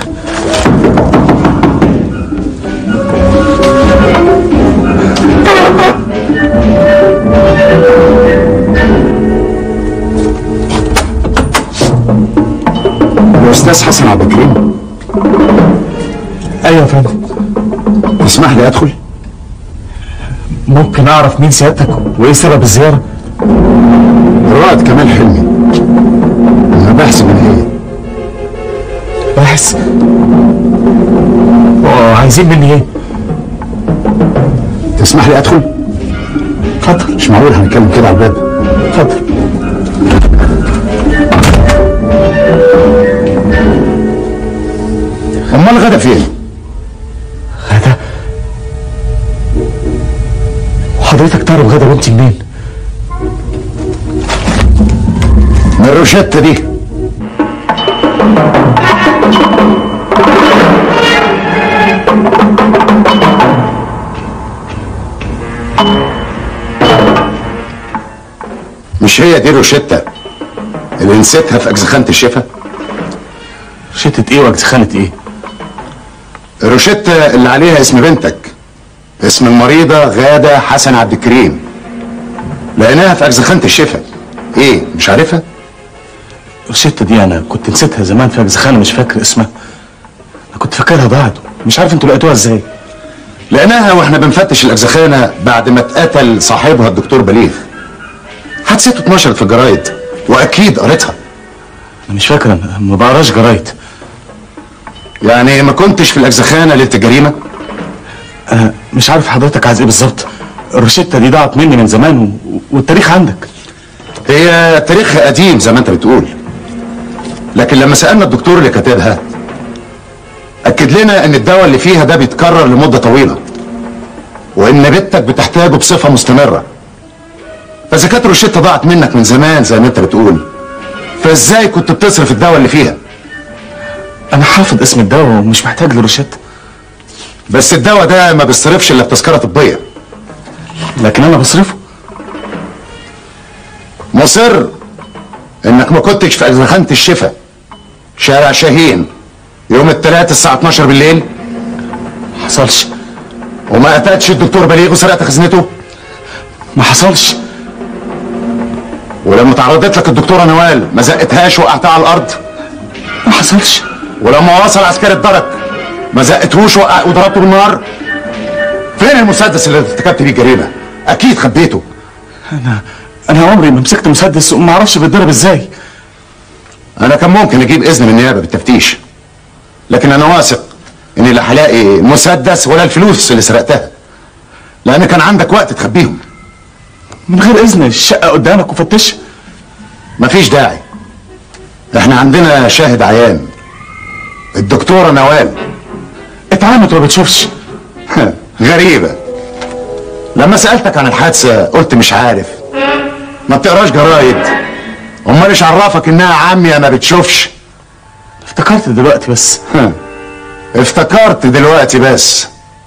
الاستاذ حسن عبد الكريم ايوه يا فندم تسمح لي ادخل ممكن اعرف مين سيادتك وايه سبب الزياره الرائد كمال حلمي انا بحسب ان هي باحث وعايزين مني ايه تسمح لي ادخل اتفضل مش معقول هنتكلم كده على الباب اتفضل امال غدا فين غدا وحضرتك تعرف غدا وانت منين من الروشته دي مش هي دي روشتة اللي نسيتها في أجزخانة الشفا روشتة ايه واجزخانة ايه روشتة اللي عليها اسم بنتك اسم المريضة غادة حسن عبد الكريم لقيناها في أجزخانة الشفا ايه مش عارفها روشتة دي انا كنت نسيتها زمان في اجزخانة مش فاكر اسمها انا كنت فاكرها ضاعت مش عارف انتوا لقيتوها ازاي لقيناها واحنا بنفتش الأجزخانة بعد ما اتقتل صاحبها الدكتور بليغ حادثته اتنشرت في الجرايد وأكيد قريتها انا مش فاكر انا ما بقراش جرايد يعني ما كنتش في الأجزخانة ليلة الجريمة انا مش عارف حضرتك عايز ايه بالظبط الروشتة دي ضاعت مني من زمان و... والتاريخ عندك هي تاريخها قديم زي ما انت بتقول لكن لما سألنا الدكتور اللي كاتبها أكد لنا إن الدواء اللي فيها ده بيتكرر لمدة طويلة وإن بنتك بتحتاجه بصفة مستمرة فإذا كانت روشتة ضاعت منك من زمان زي ما أنت بتقول فإزاي كنت بتصرف الدواء اللي فيها؟ انا حافظ اسم الدواء ومش محتاج لروشتة بس الدواء ده ما بيصرفش إلا بتذكرة طبية لكن أنا بصرفه مصر إنك ما كنتش في أجزخانة الشفا شارع شاهين يوم الثلاث الساعة 12 بالليل حصلش وما قتلتش الدكتور بليغ وسرقت خزنته ما حصلش ولما تعرضت لك الدكتورة نوال ما زقتهاش وقعتها على الأرض ما حصلش ولما وصل عسكري الدرك ما زقتهوش وقع وضربته بالنار فين المسدس اللي ارتكبت بيه الجريمة أكيد خبيته انا انا عمري ما مسكت مسدس وما اعرفش بيتضرب ازاي أنا كان ممكن أجيب إذن من النيابة بالتفتيش لكن أنا واثق إني لا هلاقي مسدس ولا الفلوس اللي سرقتها لأن كان عندك وقت تخبيهم من غير اذن الشقه قدامك وفتش مفيش داعي احنا عندنا شاهد عيان الدكتورة نوال اتعامت وما بتشوفش غريبة لما سألتك عن الحادثة قلت مش عارف ما بتقراش جرايد امال ايش عرفك انها عامية ما بتشوفش افتكرت دلوقتي بس افتكرت دلوقتي بس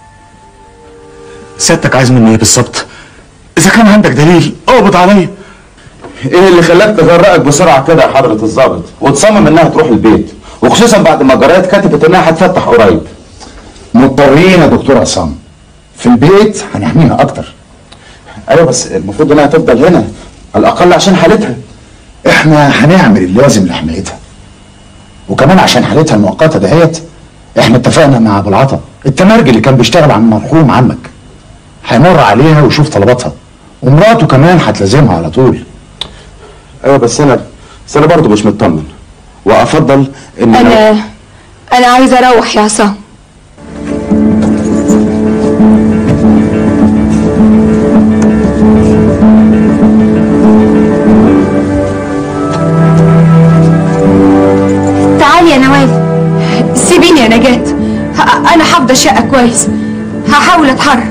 سيادتك عايز مني ايه بالظبط اذا كان عندك دليل اقبض عليا ايه اللي خلاك تغرقك بسرعه كده يا حضره الضابط وتصمم انها تروح البيت وخصوصا بعد ما الجرايد كتبت انها هتفتح قريب مضطرين يا دكتور عصام في البيت هنحميها اكتر ايوه بس المفروض انها تفضل هنا على الاقل عشان حالتها احنا هنعمل اللازم لحمايتها وكمان عشان حالتها المؤقته دهيت احنا اتفقنا مع ابو العطا التمرجي اللي كان بيشتغل عن المرحوم عمك هيمر عليها ويشوف طلباتها ومراته كمان هتلازمها على طول ايوه بس انا بس انا برضه مش مطمن وافضل ان انا انا عايزه اروح يا عصام تعالي يا نوال سيبيني يا نجاة ه- انا حافظه الشقه كويس هحاول اتحرك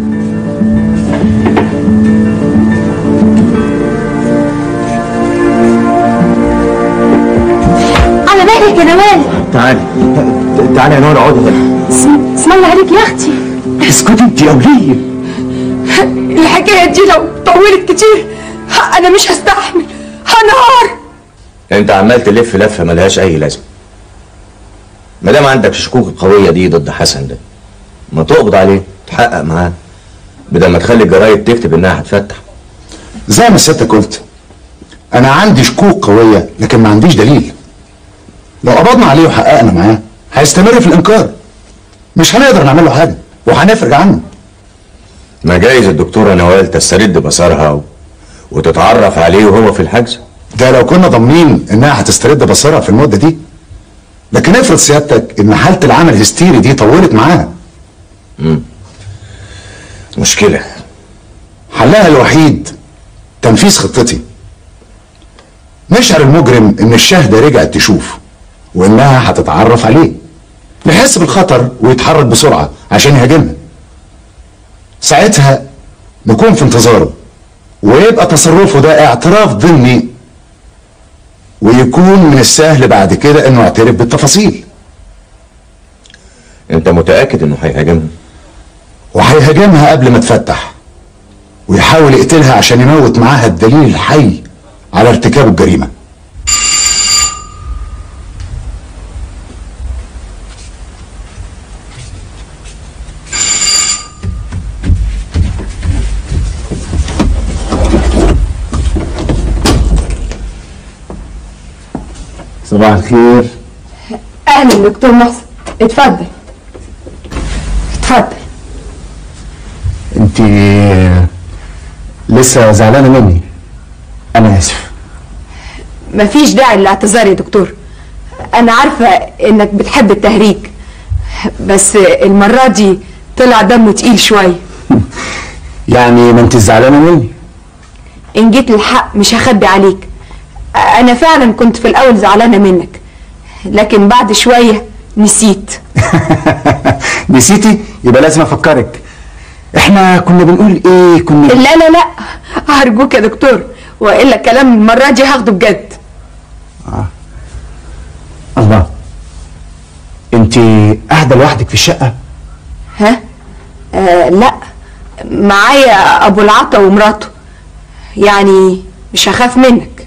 على بالك يا نوال تعالي تعالي يا نور اقعدي هنا اسم اسم الله عليك يا اختي اسكتي انت يا وليه الحكايه دي لو طولت كتير ه- انا مش هستحمل هنهار انت عمال تلف لفه ملهاش اي لازمه ما دام عندك الشكوك القويه دي ضد حسن ده ما تقبض عليه تحقق معاه بدل ما تخلي الجرايد تكتب انها هتفتح زي ما سيادتك قلت انا عندي شكوك قويه لكن ما عنديش دليل لو قبضنا عليه وحققنا معاه هيستمر في الانكار مش هنقدر نعمل له حاجه وهنفرج عنه ما جايز الدكتوره نوال تسترد بصرها و... وتتعرف عليه وهو في الحجز ده لو كنا ضامنين انها هتسترد بصرها في المده دي لكن افرض سيادتك ان حاله العمل الهستيري دي طولت معاها مم. مشكله حلها الوحيد تنفيذ خطتي نشعر المجرم ان الشاهده رجعت تشوف وانها هتتعرف عليه يحس بالخطر ويتحرك بسرعه عشان يهاجمها ساعتها نكون في انتظاره ويبقى تصرفه ده اعتراف ضمني ويكون من السهل بعد كده انه يعترف بالتفاصيل انت متاكد انه هيهاجمها وهيهاجمها قبل ما تفتح ويحاول يقتلها عشان يموت معاها الدليل الحي على ارتكاب الجريمه صباح الخير اهلا دكتور محسن اتفضل اتفضل انت لسه زعلانه مني انا اسف مفيش داعي للاعتذار يا دكتور انا عارفه انك بتحب التهريج بس المره دي طلع دمه تقيل شويه يعني ما انت زعلانه مني ان جيت للحق مش هخبي عليك انا فعلا كنت في الاول زعلانه منك لكن بعد شويه نسيت نسيتي يبقى لازم افكرك احنا كنا بنقول ايه كنا لا لا لا ارجوك يا دكتور والا الكلام المره دي هاخده بجد الله انت قاعده لوحدك في الشقه ها آه لا معايا ابو العطا ومراته يعني مش هخاف منك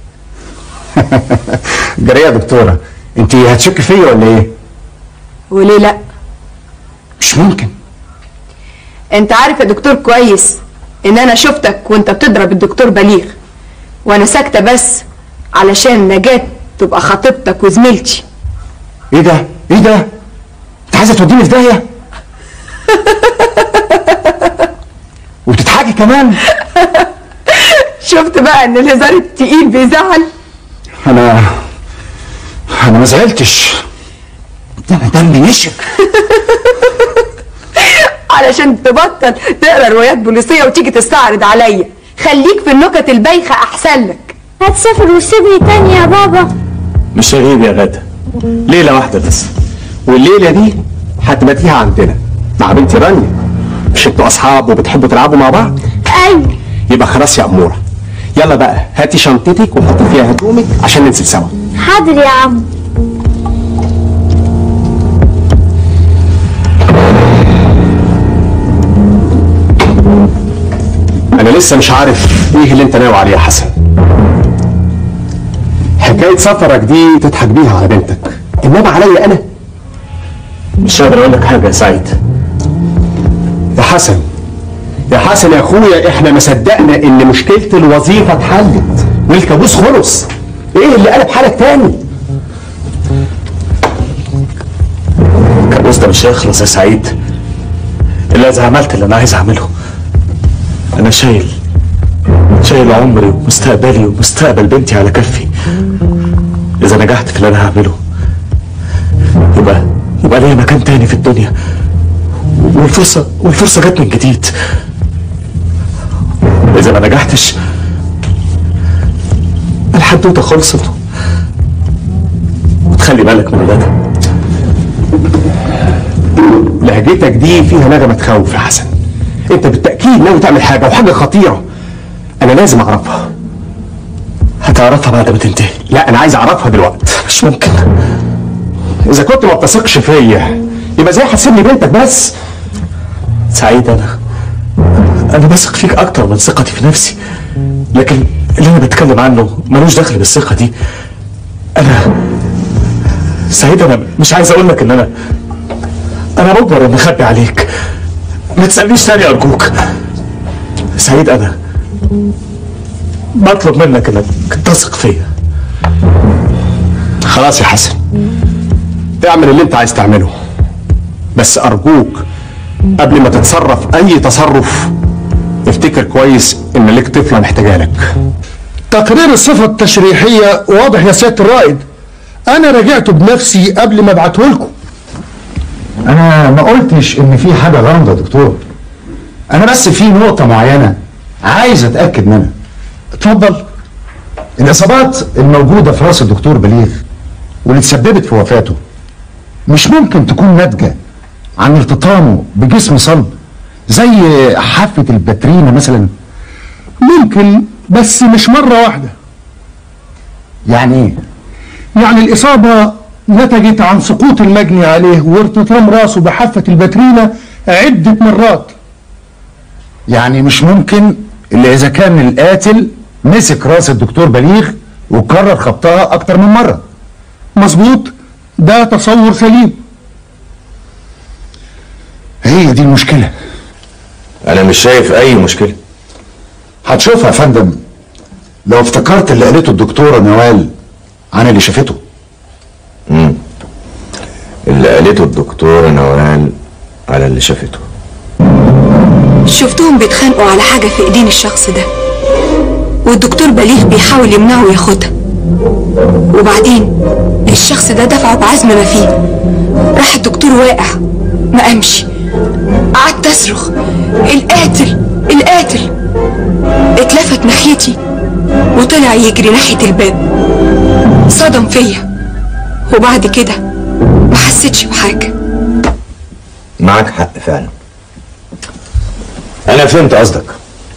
جري يا دكتوره انت هتشك فيا ولا ايه وليه لا مش ممكن انت عارف يا دكتور كويس ان انا شفتك وانت بتضرب الدكتور بليغ وانا ساكته بس علشان نجاة تبقى خطيبتك وزميلتي ايه ده ايه ده انت عايزه توديني في داهيه وبتضحكي كمان شفت بقى ان الهزار التقيل بيزعل انا انا ما زعلتش ده انا دمي نشف علشان تبطل تقرا روايات بوليسيه وتيجي تستعرض عليا خليك في النكت البايخه احسن لك هتسافر وتسيبني تاني يا بابا مش هغيب يا غدا ليله واحده بس والليله دي هتباتيها عندنا مع بنتي رانيا مش انتوا اصحاب وبتحبوا تلعبوا مع بعض ايوه يبقى خلاص يا اموره يلا بقى هاتي شنطتك وحطي فيها هدومك عشان ننزل سوا حاضر يا عم انا لسه مش عارف ايه اللي انت ناوي عليه يا حسن حكايه سفرك دي تضحك بيها على بنتك انما عليا انا مش قادر اقول لك حاجه يا سعيد يا حسن يا حسن يا اخويا احنا ما صدقنا ان مشكله الوظيفه اتحلت والكابوس خلص ايه اللي قلب حالك تاني الكابوس ده مش هيخلص يا سعيد الا اذا عملت اللي انا عايز اعمله انا شايل شايل عمري ومستقبلي ومستقبل بنتي على كفي اذا نجحت في اللي انا هعمله يبقى يبقى ليا مكان تاني في الدنيا والفرصه والفرصه جت من جديد اذا ما نجحتش الحدوته خلصت وتخلي بالك من ولادك لهجتك دي فيها نغمه تخوف يا حسن انت بالتاكيد ناوي تعمل حاجه وحاجه خطيره انا لازم اعرفها هتعرفها بعد ما تنتهي لا انا عايز اعرفها دلوقتي مش ممكن اذا كنت ما بتثقش فيا يبقى ازاي هتسيبني بنتك بس سعيد انا انا بثق فيك اكتر من ثقتي في نفسي لكن اللي انا بتكلم عنه ملوش دخل بالثقه دي انا سعيد انا مش عايز اقول لك ان انا انا مجبر ان اخبي عليك ما تسالنيش تاني ارجوك سعيد انا بطلب منك انك تثق فيا خلاص يا حسن اعمل اللي انت عايز تعمله بس ارجوك قبل ما تتصرف اي تصرف افتكر كويس ان لك طفله محتاجه لك تقرير الصفة التشريحية واضح يا سيادة الرائد أنا راجعته بنفسي قبل ما أبعته لكم انا ما قلتش ان في حاجه غامضه يا دكتور انا بس في نقطه معينه عايز اتاكد منها اتفضل الاصابات الموجوده في راس الدكتور بليغ واللي تسببت في وفاته مش ممكن تكون ناتجه عن التطامه بجسم صلب زي حافه الباترينا مثلا ممكن بس مش مرة واحدة يعني ايه يعني الإصابة نتجت عن سقوط المجني عليه وارتطام راسه بحافة الباترينا عدة مرات يعني مش ممكن الا اذا كان القاتل مسك راس الدكتور بليغ وكرر خبطها اكتر من مره مظبوط ده تصور سليم هي دي المشكله انا مش شايف اي مشكله هتشوفها يا فندم لو افتكرت اللي قالته الدكتوره نوال عن اللي شافته امم اللي قالته الدكتوره نوال على اللي شافته شفتهم بيتخانقوا على حاجة في ايدين الشخص ده والدكتور بليغ بيحاول يمنعه ياخدها وبعدين الشخص ده دفعه بعزم ما فيه راح الدكتور واقع ما قامش قعدت اصرخ القاتل القاتل اتلفت ناحيتي وطلع يجري ناحية الباب صدم فيا وبعد كده ما حسيتش بحاجة معك حق فعلا انا فهمت قصدك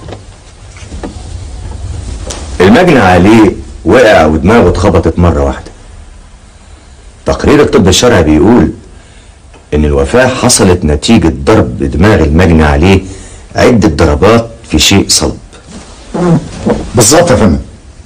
المجني عليه وقع ودماغه اتخبطت مره واحده تقرير الطب الشرعي بيقول ان الوفاه حصلت نتيجه ضرب دماغ المجني عليه عده ضربات في شيء صلب بالظبط يا فندم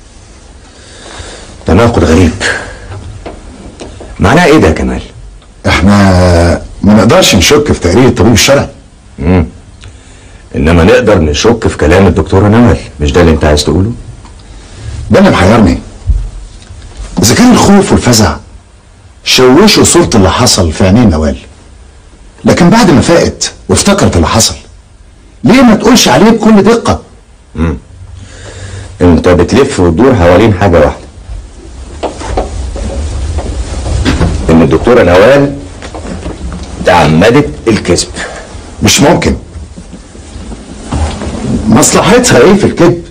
تناقض غريب معناه ايه ده يا كمال احنا ما نقدرش نشك في تقرير الطبيب الشرعي امم انما نقدر نشك في كلام الدكتوره نوال مش ده اللي انت عايز تقوله ده اللي محيرني اذا كان الخوف والفزع شوشوا صورة اللي حصل في عينين نوال لكن بعد ما فاقت وافتكرت اللي حصل ليه ما تقولش عليه بكل دقة امم انت بتلف وتدور حوالين حاجه واحده ان الدكتوره نوال تعمدت الكذب مش ممكن مصلحتها ايه في الكذب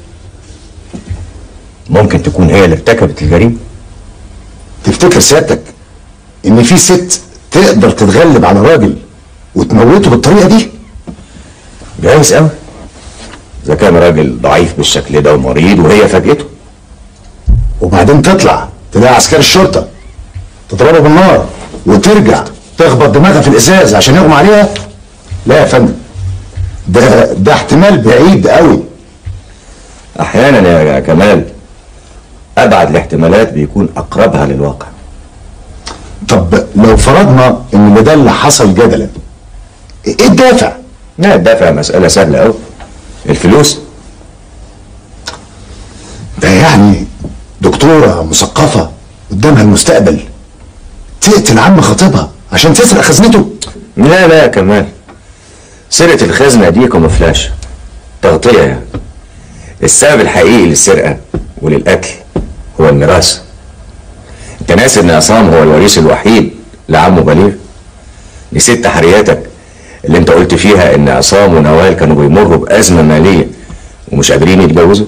ممكن تكون هي اللي ارتكبت الجريمه تفتكر سيادتك ان في ست تقدر تتغلب على راجل وتموته بالطريقه دي جايز قوي اذا كان راجل ضعيف بالشكل ده ومريض وهي فاجئته وبعدين تطلع تلاقي عسكري الشرطه تضربه بالنار وترجع تخبط دماغها في الازاز عشان يغمى عليها لا يا فندم ده ده احتمال بعيد قوي احيانا يا كمال ابعد الاحتمالات بيكون اقربها للواقع طب لو فرضنا ان اللي ده اللي حصل جدلا ايه الدافع لا الدافع مساله سهله قوي الفلوس ده يعني دكتوره مثقفه قدامها المستقبل تقتل عم خطيبها عشان تسرق خزنته لا لا يا كمال سرقة الخزنة دي كوموفلاج تغطية يعني السبب الحقيقي للسرقة وللقتل هو الميراث انت ناسي ان عصام هو الوريث الوحيد لعمه بليغ نسيت تحرياتك اللي انت قلت فيها ان عصام ونوال كانوا بيمروا بأزمة مالية ومش قادرين يتجوزوا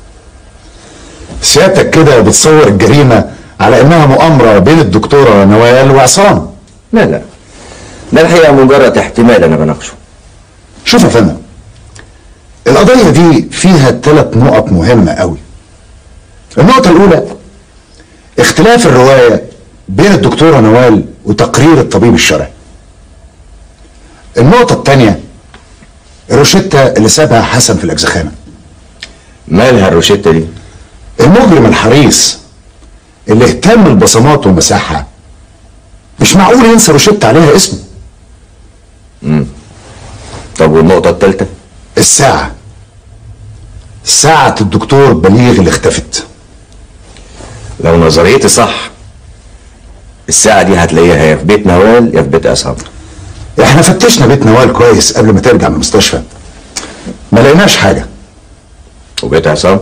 سيادتك كده بتصور الجريمه على انها مؤامره بين الدكتوره نوال وعصام لا لا ده الحقيقة مجرد احتمال انا بناقشه شوف يا فندم القضية دي فيها ثلاث نقط مهمة قوي النقطة الأولى اختلاف الرواية بين الدكتورة نوال وتقرير الطبيب الشرعي النقطة الثانية الروشتة اللي سابها حسن في الأجزخانة مالها الروشتة دي؟ المجرم الحريص اللي اهتم البصمات ومساحها مش معقول ينسى روشتة عليها اسمه امم طب والنقطة الثالثة؟ الساعة ساعة الدكتور بليغ اللي اختفت لو نظريتي صح الساعة دي هتلاقيها يا في بيت نوال يا في بيت عصام احنا فتشنا بيت نوال كويس قبل ما ترجع من المستشفى ما لقيناش حاجة وبيت عصام؟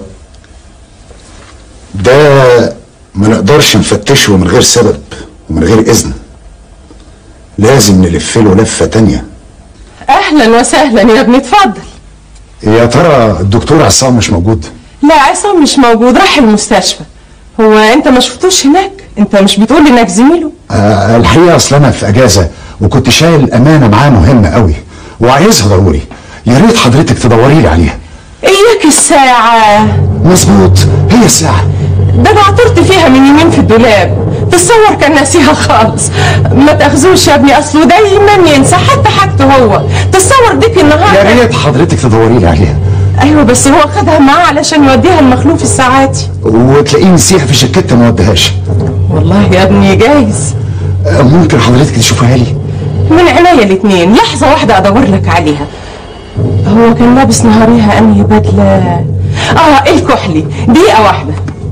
ده ما نقدرش نفتشه من غير سبب ومن غير إذن لازم نلف له لفة تانية اهلا وسهلا يا ابني اتفضل يا ترى الدكتور عصام مش موجود لا عصام مش موجود راح المستشفى هو انت ما شفتوش هناك انت مش بتقول انك زميله آه الحقيقة أصل أنا في أجازة وكنت شايل أمانة معاه مهمة قوي وعايزها ضروري يا ريت حضرتك تدوري لي عليها اياك الساعة مظبوط هي الساعة ده انا عثرت فيها من يومين في الدولاب تصور كان ناسيها خالص ما تاخذوش يا ابني اصله دايما ينسى حتى حاجته هو تصور ديك النهارده يا ريت حضرتك تدوري لي عليها ايوه بس هو خدها معاه علشان يوديها المخلوف الساعاتي وتلاقيه مسيح في الجاكيته ما ودهاش والله يا ابني جايز ممكن حضرتك تشوفها لي من عينيا الاتنين لحظة واحدة ادور لك عليها هو كان لابس نهاريها انهي بدلة اه الكحلي دقيقة واحدة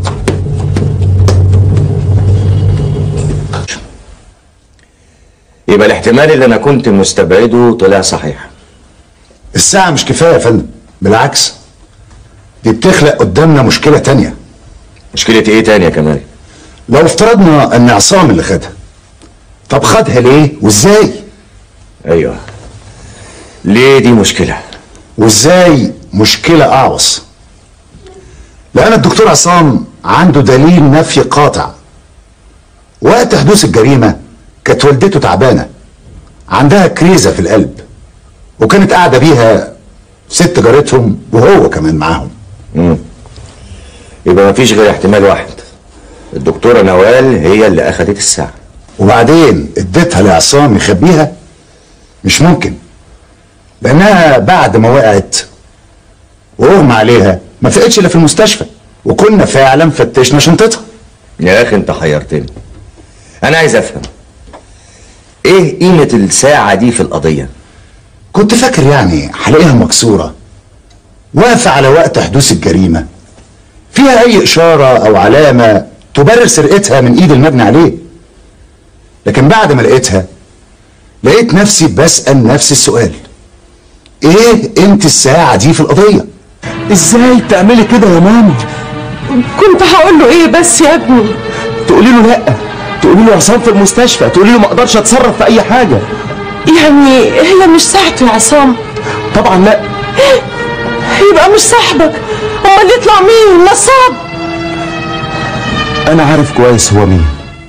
يبقى الاحتمال اللي انا كنت مستبعده طلع صحيح الساعة مش كفاية يا فندم بالعكس دي بتخلق قدامنا مشكلة تانية مشكلة ايه تانية كمان لو افترضنا ان عصام اللي خدها طب خدها ليه وازاي ايوه ليه دي مشكلة وازاي مشكلة اعوص لان الدكتور عصام عنده دليل نفي قاطع وقت حدوث الجريمة كانت والدته تعبانة عندها كريزة في القلب وكانت قاعدة بيها ست جارتهم وهو كمان معاهم مم. يبقى مفيش غير احتمال واحد الدكتورة نوال هي اللي اخدت الساعة وبعدين اديتها لعصام يخبيها مش ممكن لانها بعد ما وقعت واغمى عليها ما فقتش الا في المستشفى وكنا فعلا فتشنا شنطتها يا اخي انت حيرتني انا عايز افهم ايه قيمة الساعة دي في القضية كنت فاكر يعني هلاقيها مكسورة واقفة على وقت حدوث الجريمة فيها أي إشارة أو علامة تبرر سرقتها من إيد المجني عليه لكن بعد ما لقيتها لقيت نفسي بسأل نفس السؤال إيه قيمة الساعة دي في القضية؟ ازاي تعملي كده يا ماما كنت هقول له ايه بس يا ابني تقولي له لا تقولي له عصام في المستشفى تقولي له ما اقدرش اتصرف في اي حاجه يعني هي مش ساعته يا عصام طبعا لا يبقى مش صاحبك امال يطلع مين نصاب انا عارف كويس هو مين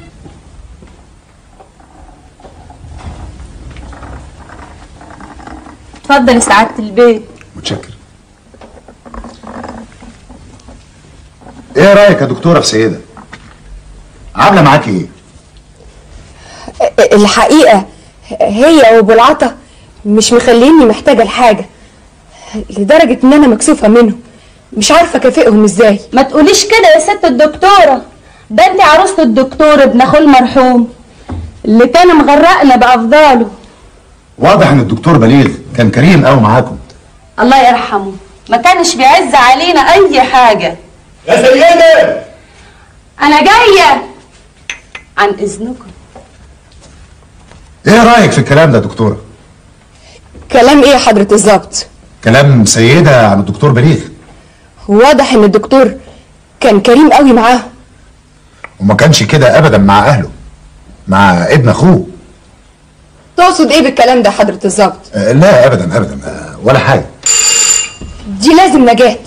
اتفضل يا سعادة البيت متشكر إيه رأيك يا دكتورة في سيدة؟ عاملة معاكي إيه؟ الحقيقة هي وابو العطا مش مخليني محتاجة لحاجة لدرجة ان انا مكسوفة منهم مش عارفة اكافئهم ازاي ما تقوليش كده يا ست الدكتورة ده انت عروسة الدكتور ابن اخوه المرحوم اللي كان مغرقنا بأفضاله واضح إن الدكتور بليغ كان كريم قوي معاكم الله يرحمه ما كانش بيعز علينا اي حاجة يا سيدة انا جاية عن اذنكم إيه رأيك في الكلام ده يا دكتورة؟ كلام ايه يا حضرة الظابط كلام سيدة عن الدكتور بليغ واضح ان الدكتور كان كريم قوي معاهم وما كانش كده أبدا مع أهله مع ابن أخوه تقصد ايه بالكلام ده يا حضرة الظابط آه، لا أبدا أبدا آه، ولا حاجة دي لازم نجاة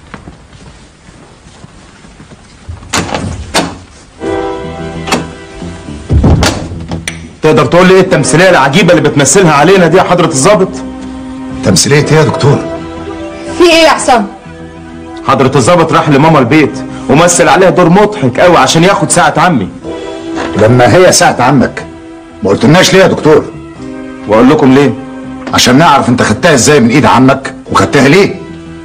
تقدر تقول لي ايه التمثيليه العجيبه اللي بتمثلها علينا دي يا حضره الظابط تمثيليه ايه يا دكتور في ايه يا عصام حضره الظابط راح لماما البيت ومثل عليها دور مضحك قوي عشان ياخد ساعه عمي لما هي ساعة عمك ما قلتلناش ليه يا دكتور واقول لكم ليه عشان نعرف انت خدتها ازاي من ايد عمك وخدتها ليه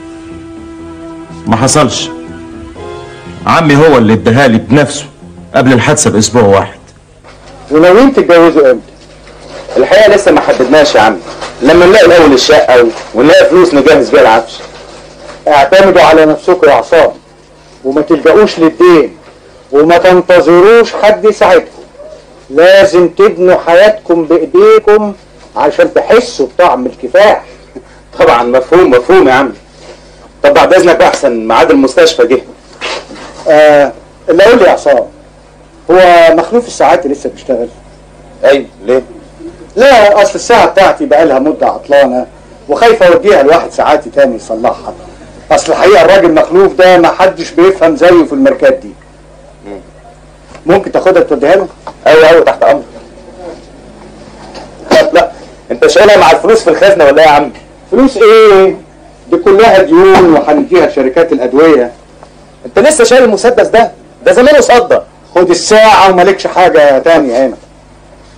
ما حصلش عمي هو اللي اداها لي بنفسه قبل الحادثه باسبوع واحد وناويين تتجوزوا امتى؟ الحقيقه لسه ما حددناش يا عم لما نلاقي الاول الشقه و- ونلاقي فلوس نجهز بيها العفش اعتمدوا على نفسكم يا عصام وما تلجأوش للدين وما تنتظروش حد يساعدكم لازم تبنوا حياتكم بايديكم عشان تحسوا بطعم الكفاح طبعا مفهوم مفهوم يا عم طب بعد اذنك بقى احسن ميعاد المستشفى جه آه اللي اقول لي يا عصام هو مخلوف الساعات لسه بيشتغل ايوه ليه لا اصل الساعه بتاعتي بقى لها مده عطلانه وخايف اوديها لواحد ساعاتي تاني يصلحها اصل الحقيقه الراجل مخلوف ده ما حدش بيفهم زيه في الماركات دي ممكن تاخدها توديها له ايوه ايوه تحت امرك لا لا انت شايلها مع الفلوس في الخزنه ولا ايه يا عم فلوس ايه دي كلها ديون وهنديها لشركات الادويه انت لسه شايل المسدس ده ده زمانه صدى خد الساعه ومالكش حاجه تانية هنا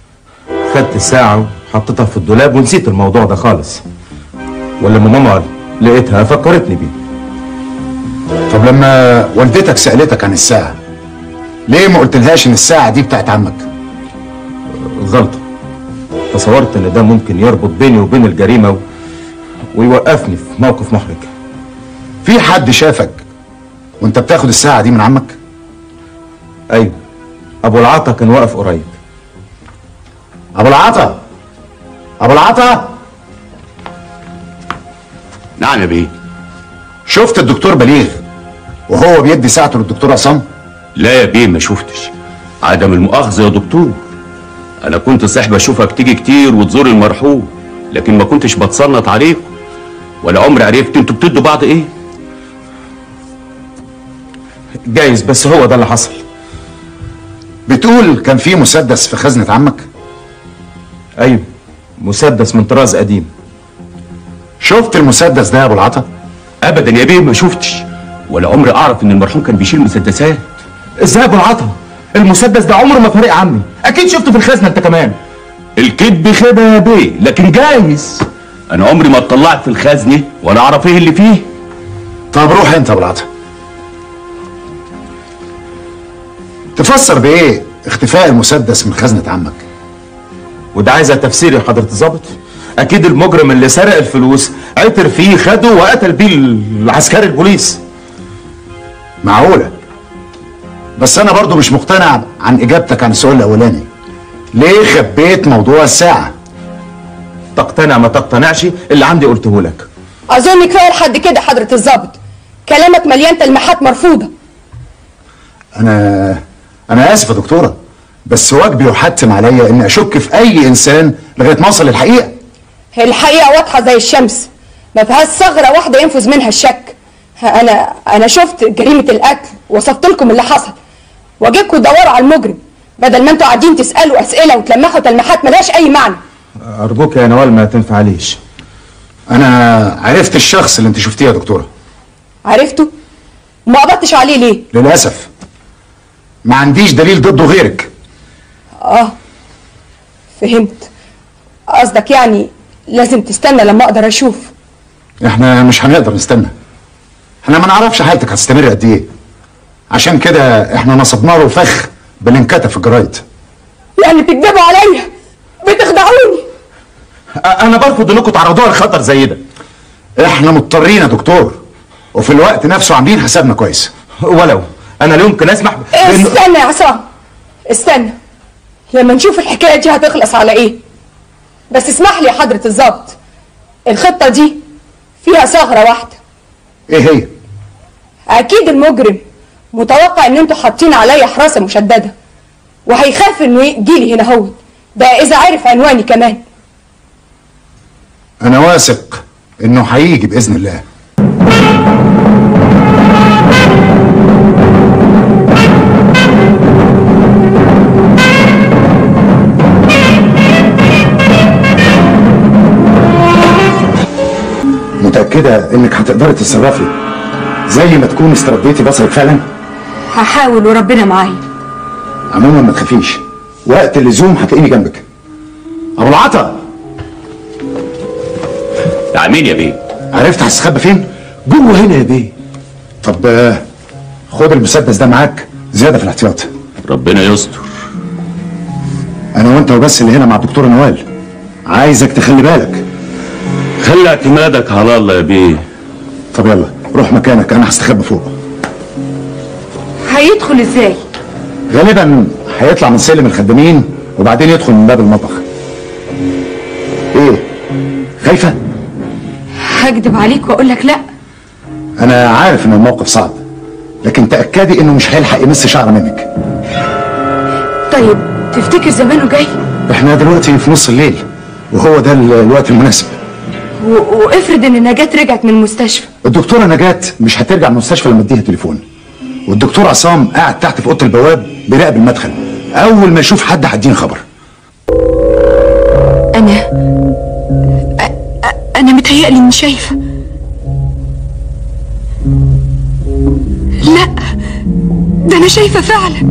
خدت الساعه وحطيتها في الدولاب ونسيت الموضوع ده خالص ولما ماما لقيتها فكرتني بيه طب لما والدتك سألتك عن الساعة ليه ما قلتلهاش ان الساعة دي بتاعت عمك غلطة تصورت ان ده ممكن يربط بيني وبين الجريمة و... ويوقفني في موقف محرج في حد شافك وانت بتاخد الساعة دي من عمك ايوه ابو العطا كان واقف قريب ابو العطا ابو العطا نعم يا بيه شفت الدكتور بليغ وهو بيدي ساعته للدكتور عصام لا يا بيه ما شفتش عدم المؤاخذة يا دكتور أنا كنت صحيح بشوفك تيجي كتير وتزور المرحوم لكن ما كنتش بتصنت عليكم ولا عمري عرفت انتوا بتدوا بعض ايه جايز بس هو ده اللي حصل بتقول كان في مسدس في خزنة عمك ايوه مسدس من طراز قديم شفت المسدس ده يا ابو العطا ابدا يا بيه ما شفتش ولا عمري اعرف ان المرحوم كان بيشيل مسدسات ازاي يا ابو العطا المسدس ده عمره ما فارق عمي اكيد شفته في الخزنه انت كمان الكذب خيبه يا بيه لكن جايز انا عمري ما اطلعت في الخزنه ولا اعرف ايه اللي فيه طب روح انت يا ابو العطا تفسر بايه اختفاء المسدس من خزنة عمك وده عايزه تفسير يا حضره الظابط اكيد المجرم اللي سرق الفلوس عثر فيه خده وقتل بيه العسكري البوليس معقولة بس انا برضو مش مقتنع عن اجابتك عن السؤال الاولاني ليه خبيت موضوع الساعة تقتنع ما تقتنعش اللي عندي قلته لك اظن كفايه لحد كده حضره الظابط كلامك مليان تلميحات مرفوضه انا انا اسف يا دكتورة بس واجبي يحتم عليا اني اشك في اي انسان لغاية ما اوصل للحقيقة الحقيقه واضحه زي الشمس ما فيهاش ثغره واحده ينفذ منها الشك انا انا شفت جريمه القتل وصفت لكم اللي حصل واجيبكم تدوروا على المجرم بدل ما انتوا قاعدين تسالوا اسئله وتلمحوا تلميحات ملهاش اي معنى ارجوك يا نوال ما تنفعليش انا عرفت الشخص اللي انت شفتيه يا دكتورة عرفته وما قبضتش عليه ليه للاسف ما عنديش دليل ضده غيرك اه فهمت قصدك يعني لازم تستنى لما اقدر اشوف احنا مش هنقدر نستنى احنا ما نعرفش حالتك هتستمر قد ايه عشان كده احنا نصبنا له فخ بالانكتب في الجرايد يعني بتكذبوا عليا بتخدعوني انا برفض انكم تعرضوها لخطر زي ده احنا مضطرين يا دكتور وفي الوقت نفسه عاملين حسابنا كويس ولو انا لا يمكن اسمح استنى يا عصام استنى لما نشوف الحكايه دي هتخلص على ايه بس اسمح لي يا حضره الظابط الخطه دي فيها ثغره واحده ايه هي اكيد المجرم متوقع ان انتوا حاطين عليا حراسه مشدده وهيخاف انه يجيلي هنا هو ده اذا عرف عنواني كمان انا واثق انه هيجي باذن الله متأكدة انك هتقدري تتصرفي زي ما تكوني استرديتي بصرك فعلا هحاول وربنا معايا عموما ما تخافيش وقت اللزوم هتلاقيني جنبك ابو العطا يا مين يا بيه عرفت هتستخبى فين جوه هنا يا بيه طب آه، خد المسدس ده معاك زياده في الاحتياط ربنا يستر انا وانت وبس اللي هنا مع الدكتوره نوال عايزك تخلي بالك خلي اعتمادك على الله يا بيه طب يلا روح مكانك انا هستخبى فوق هيدخل ازاي غالبا هيطلع من سلم الخدامين وبعدين يدخل من باب المطبخ ايه خايفه هكدب عليك واقول لك لا انا عارف ان الموقف صعب لكن تاكدي انه مش هيلحق يمس شعره منك طيب تفتكر زمانه جاي احنا دلوقتي في نص الليل وهو ده ال- الوقت المناسب و... وافرض ان نجاة رجعت من المستشفى الدكتوره نجاة مش هترجع من المستشفى لما اديها تليفون والدكتور عصام قاعد تحت في اوضه البواب بيراقب المدخل اول ما يشوف حد هيديني خبر انا أ... أ... انا متهيألي اني شايفه لا ده انا شايفه فعلا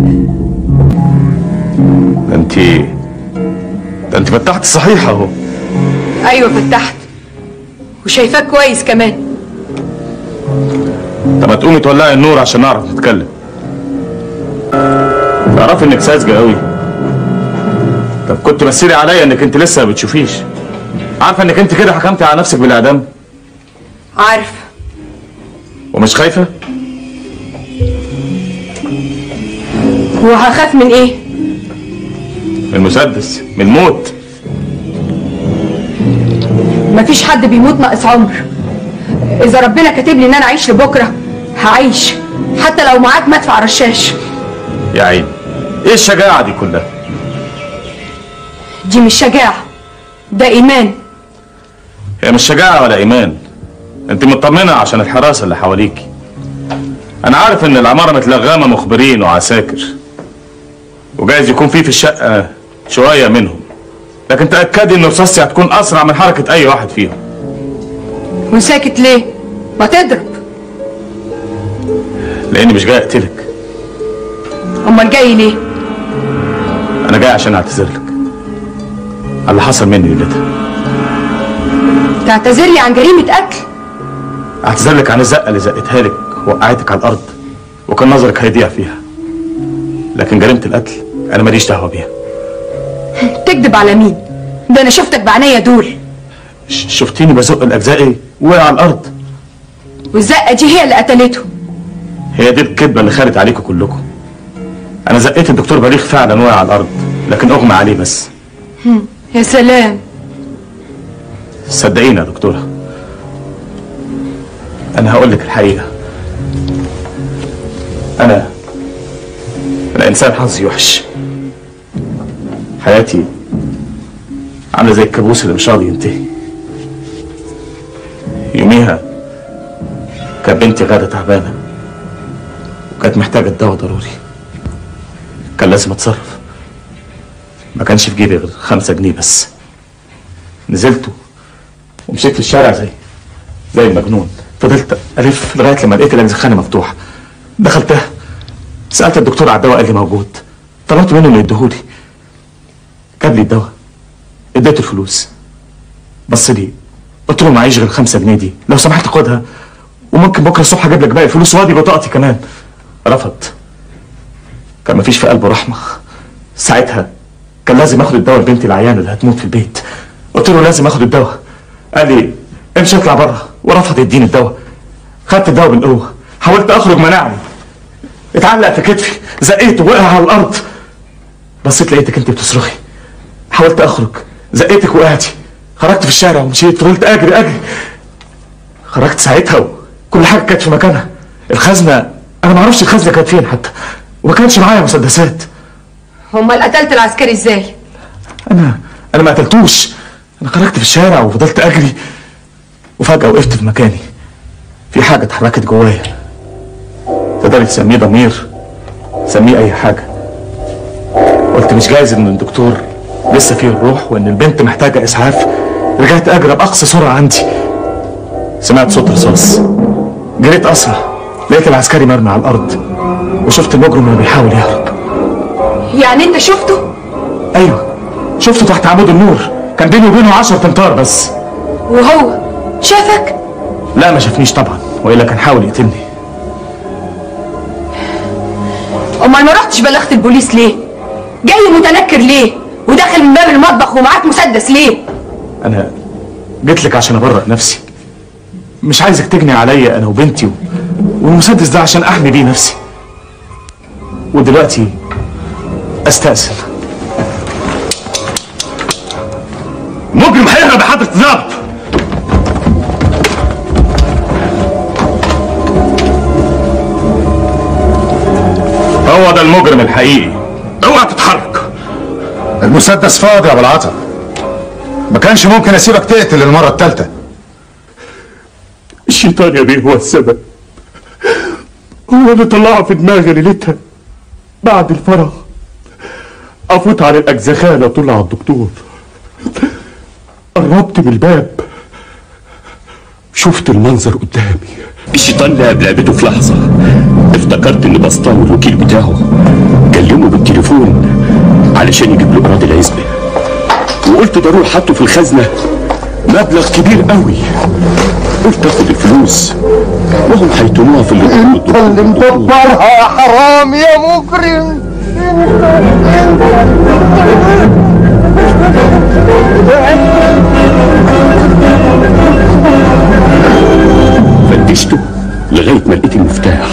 ده انت ده انت فتحت صحيح اهو ايوه فتحت وشايفاك كويس كمان طب ما تقومي تولعي النور عشان نعرف نتكلم تعرفي انك ساذجه قوي طب كنت مسيري عليا انك انت لسه ما بتشوفيش عارفه انك انت كده حكمتي على نفسك بالاعدام عارف ومش خايفه وهخاف من ايه من المسدس من الموت مفيش حد بيموت ناقص عمر اذا ربنا كاتب لي ان انا اعيش لبكره هعيش حتى لو معاك مدفع رشاش يا عيني ايه الشجاعه دي كلها دي مش شجاعه ده ايمان هي مش شجاعه ولا ايمان انت مطمنه عشان الحراسه اللي حواليكي انا عارف ان العماره متلغمه مخبرين وعساكر وجايز يكون في في الشقه شويه منهم لكن تاكدي ان رصاصتي هتكون اسرع من حركه اي واحد فيهم وساكت ليه ما تضرب لاني مش جاي اقتلك امال جاي ليه انا جاي عشان اعتذر لك على اللي حصل مني ليلتها تعتذر لي عن جريمه قتل اعتذر لك عن الزقه اللي زقتها لك وقعتك على الارض وكان نظرك هيضيع فيها لكن جريمه القتل انا ماليش دعوه بيها تكذب على مين ده انا شفتك بعينيا دول ش- شفتيني بزق الاجزاء ايه وقع على الارض والزقه دي هي اللي قتلته هي دي الكذبه اللي خالت عليكم كلكم انا زقيت الدكتور بليغ فعلا وقع على الارض لكن اغمى عليه بس هم، يا سلام صدقيني يا دكتوره انا هقول لك الحقيقه انا انا انسان حظي وحش حياتي عامله زي الكابوس اللي مش راضي ينتهي يوميها كانت بنتي غاده تعبانه وكانت محتاجه الدواء ضروري كان لازم اتصرف ما كانش في جيبي غير خمسة جنيه بس نزلت ومشيت في الشارع زي زي المجنون فضلت الف لغايه لما لقيت الانزخانه مفتوحه دخلتها سالت الدكتور على الدواء قال لي موجود طلبت منه انه يديهولي جاب لي الدواء اديته الفلوس بص لي قلت له معيش غير خمسة جنيه دي لو سمحت خدها وممكن بكره الصبح اجيب لك باقي الفلوس وادي بطاقتي كمان رفض كان مفيش في قلبه رحمه ساعتها كان لازم اخد الدواء لبنتي العيانه اللي هتموت في البيت قلت له لازم اخد الدواء قال لي امشي اطلع بره ورفض يديني الدواء خدت الدواء بالقوه حاولت اخرج منعني اتعلق في كتفي زقيته وقع على الارض بصيت لقيتك انت بتصرخي حاولت اخرج زقيتك وقعتي خرجت في الشارع ومشيت فضلت اجري اجري خرجت ساعتها وكل حاجه كانت في مكانها الخزنه انا ما اعرفش الخزنه كانت فين حتى وما كانش معايا مسدسات امال قتلت العسكري ازاي انا انا ما قتلتوش انا خرجت في الشارع وفضلت اجري وفجاه وقفت في مكاني في حاجه اتحركت جوايا تقدري تسميه ضمير سميه اي حاجه قلت مش جايز ان الدكتور لسه فيه الروح وان البنت محتاجه اسعاف رجعت اجري باقصى سرعه عندي سمعت صوت رصاص جريت اسرع لقيت العسكري مرمي على الارض وشفت المجرم وهو بيحاول يهرب يعني انت شفته ايوه شفته تحت عمود النور كان بيني وبينه 10 امتار بس وهو شافك لا ما شافنيش طبعا والا كان حاول يقتلني امال ما رحتش بلغت البوليس ليه جاي متنكر ليه وداخل من باب المطبخ ومعاك مسدس ليه انا جيت لك عشان ابرئ نفسي مش عايزك تجني عليا انا وبنتي و... والمسدس ده عشان احمي بيه نفسي ودلوقتي استأذن مجرم هيهرب يا حضرة الضابط هو ده المجرم الحقيقي اوعى تتحرك المسدس فاضي يا ابو العطا ما كانش ممكن اسيبك تقتل المره الثالثه الشيطان يا بيه هو السبب هو اللي طلعه في دماغي ليلتها بعد الفرح افوت على الاجزخانه طلع على الدكتور قربت من الباب شفت المنظر قدامي الشيطان لعب لعبته في لحظة افتكرت اني بسطاوي الوكيل بتاعه كلمه بالتليفون علشان يجيب له اراضي العزبة وقلت ضروري حطه في الخزنة مبلغ كبير قوي قلت اخد الفلوس وهم هيتموها في اللي انت اللي مدبرها يا حرام يا مجرم فتشته لغايه ما لقيت المفتاح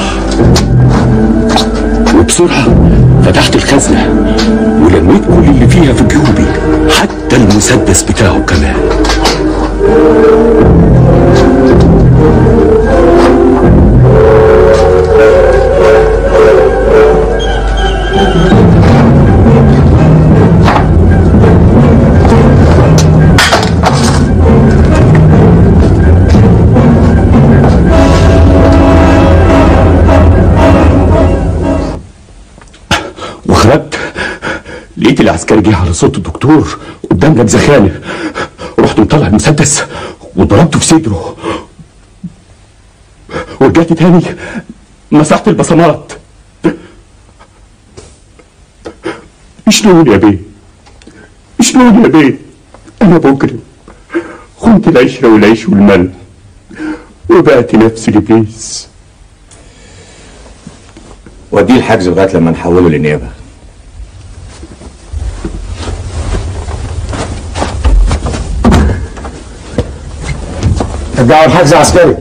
وبسرعه فتحت الخزنه ولميت كل اللي فيها في جيوبي حتى المسدس بتاعه كمان وخرجت لقيت العسكري جه على صوت الدكتور قدام جبزخانه رحت مطلع المسدس وضربته في صدره ورجعت تاني مسحت البصمات شلون يا بيه شلون يا بيه انا بكرم خنت العشره والعيش والملح وبقت نفسي لبيس وديه الحجز لغايه لما نحوله للنيابه رجعوا الحجز عسكري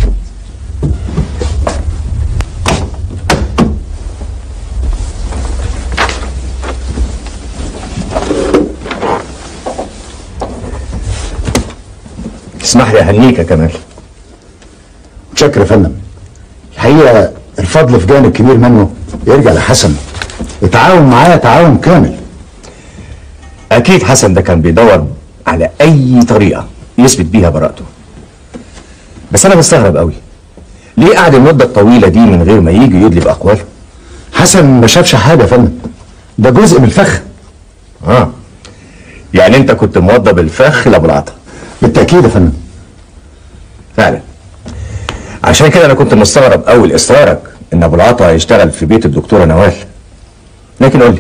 اسمح لي اهنيك يا كمال متشكر يا فندم الحقيقه الفضل في جانب كبير منه يرجع لحسن التعاون معايا تعاون كامل اكيد حسن ده كان بيدور على اي طريقه يثبت بيها براءته بس انا بستغرب قوي ليه قعد المده الطويله دي من غير ما يجي يدلي باقواله حسن ما شافش حاجه يا فندم ده جزء من الفخ اه يعني انت كنت موضب الفخ لابو العطا بالتاكيد يا فندم فعلا عشان كده انا كنت مستغرب قوي لاصرارك ان ابو العطا هيشتغل في بيت الدكتوره نوال لكن قول لي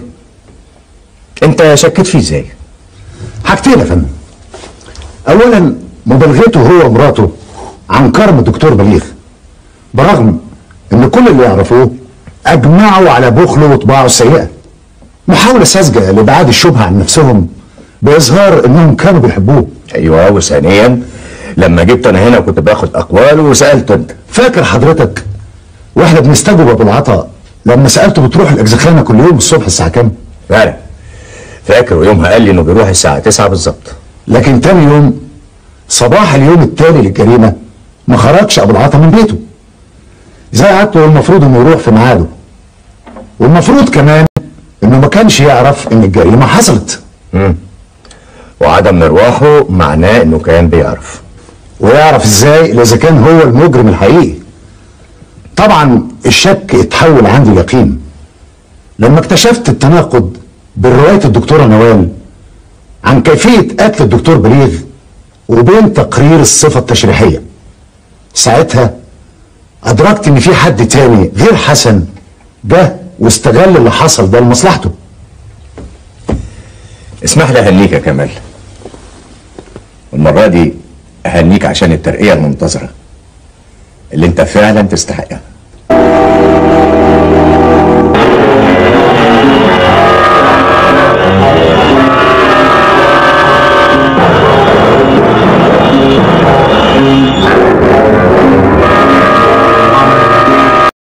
انت شكيت فيه ازاي حاجتين يا فندم اولا مبالغته هو ومراته عن كرم الدكتور بليغ برغم ان كل اللي يعرفوه اجمعوا على بخله وطباعه السيئه محاوله ساذجه لابعاد الشبهه عن نفسهم باظهار انهم كانوا بيحبوه ايوه وثانيا لما جبت انا هنا وكنت باخد اقواله وسالته انت فاكر حضرتك واحنا بنستجوب ابو العطا لما سالته بتروح الاجزخانه كل يوم الصبح الساعه كام فعلا فاكر ويومها قال لي انه بيروح الساعه 9 بالظبط لكن تاني يوم صباح اليوم التالي للجريمه ما خرجش ابو العطا من بيته زي عادته المفروض انه يروح في ميعاده والمفروض كمان انه ما كانش يعرف ان الجريمه حصلت امم وعدم مروحه معناه انه كان بيعرف ويعرف ازاي اذا كان هو المجرم الحقيقي طبعا الشك اتحول عندي يقين لما اكتشفت التناقض بين روايه الدكتوره نوال عن كيفيه قتل الدكتور بليغ وبين تقرير الصفه التشريحيه ساعتها ادركت ان في حد تاني غير حسن جه واستغل اللي حصل ده لمصلحته اسمح لي اهنيك يا كمال المره دي اهنيك عشان الترقيه المنتظره اللي انت فعلا تستحقها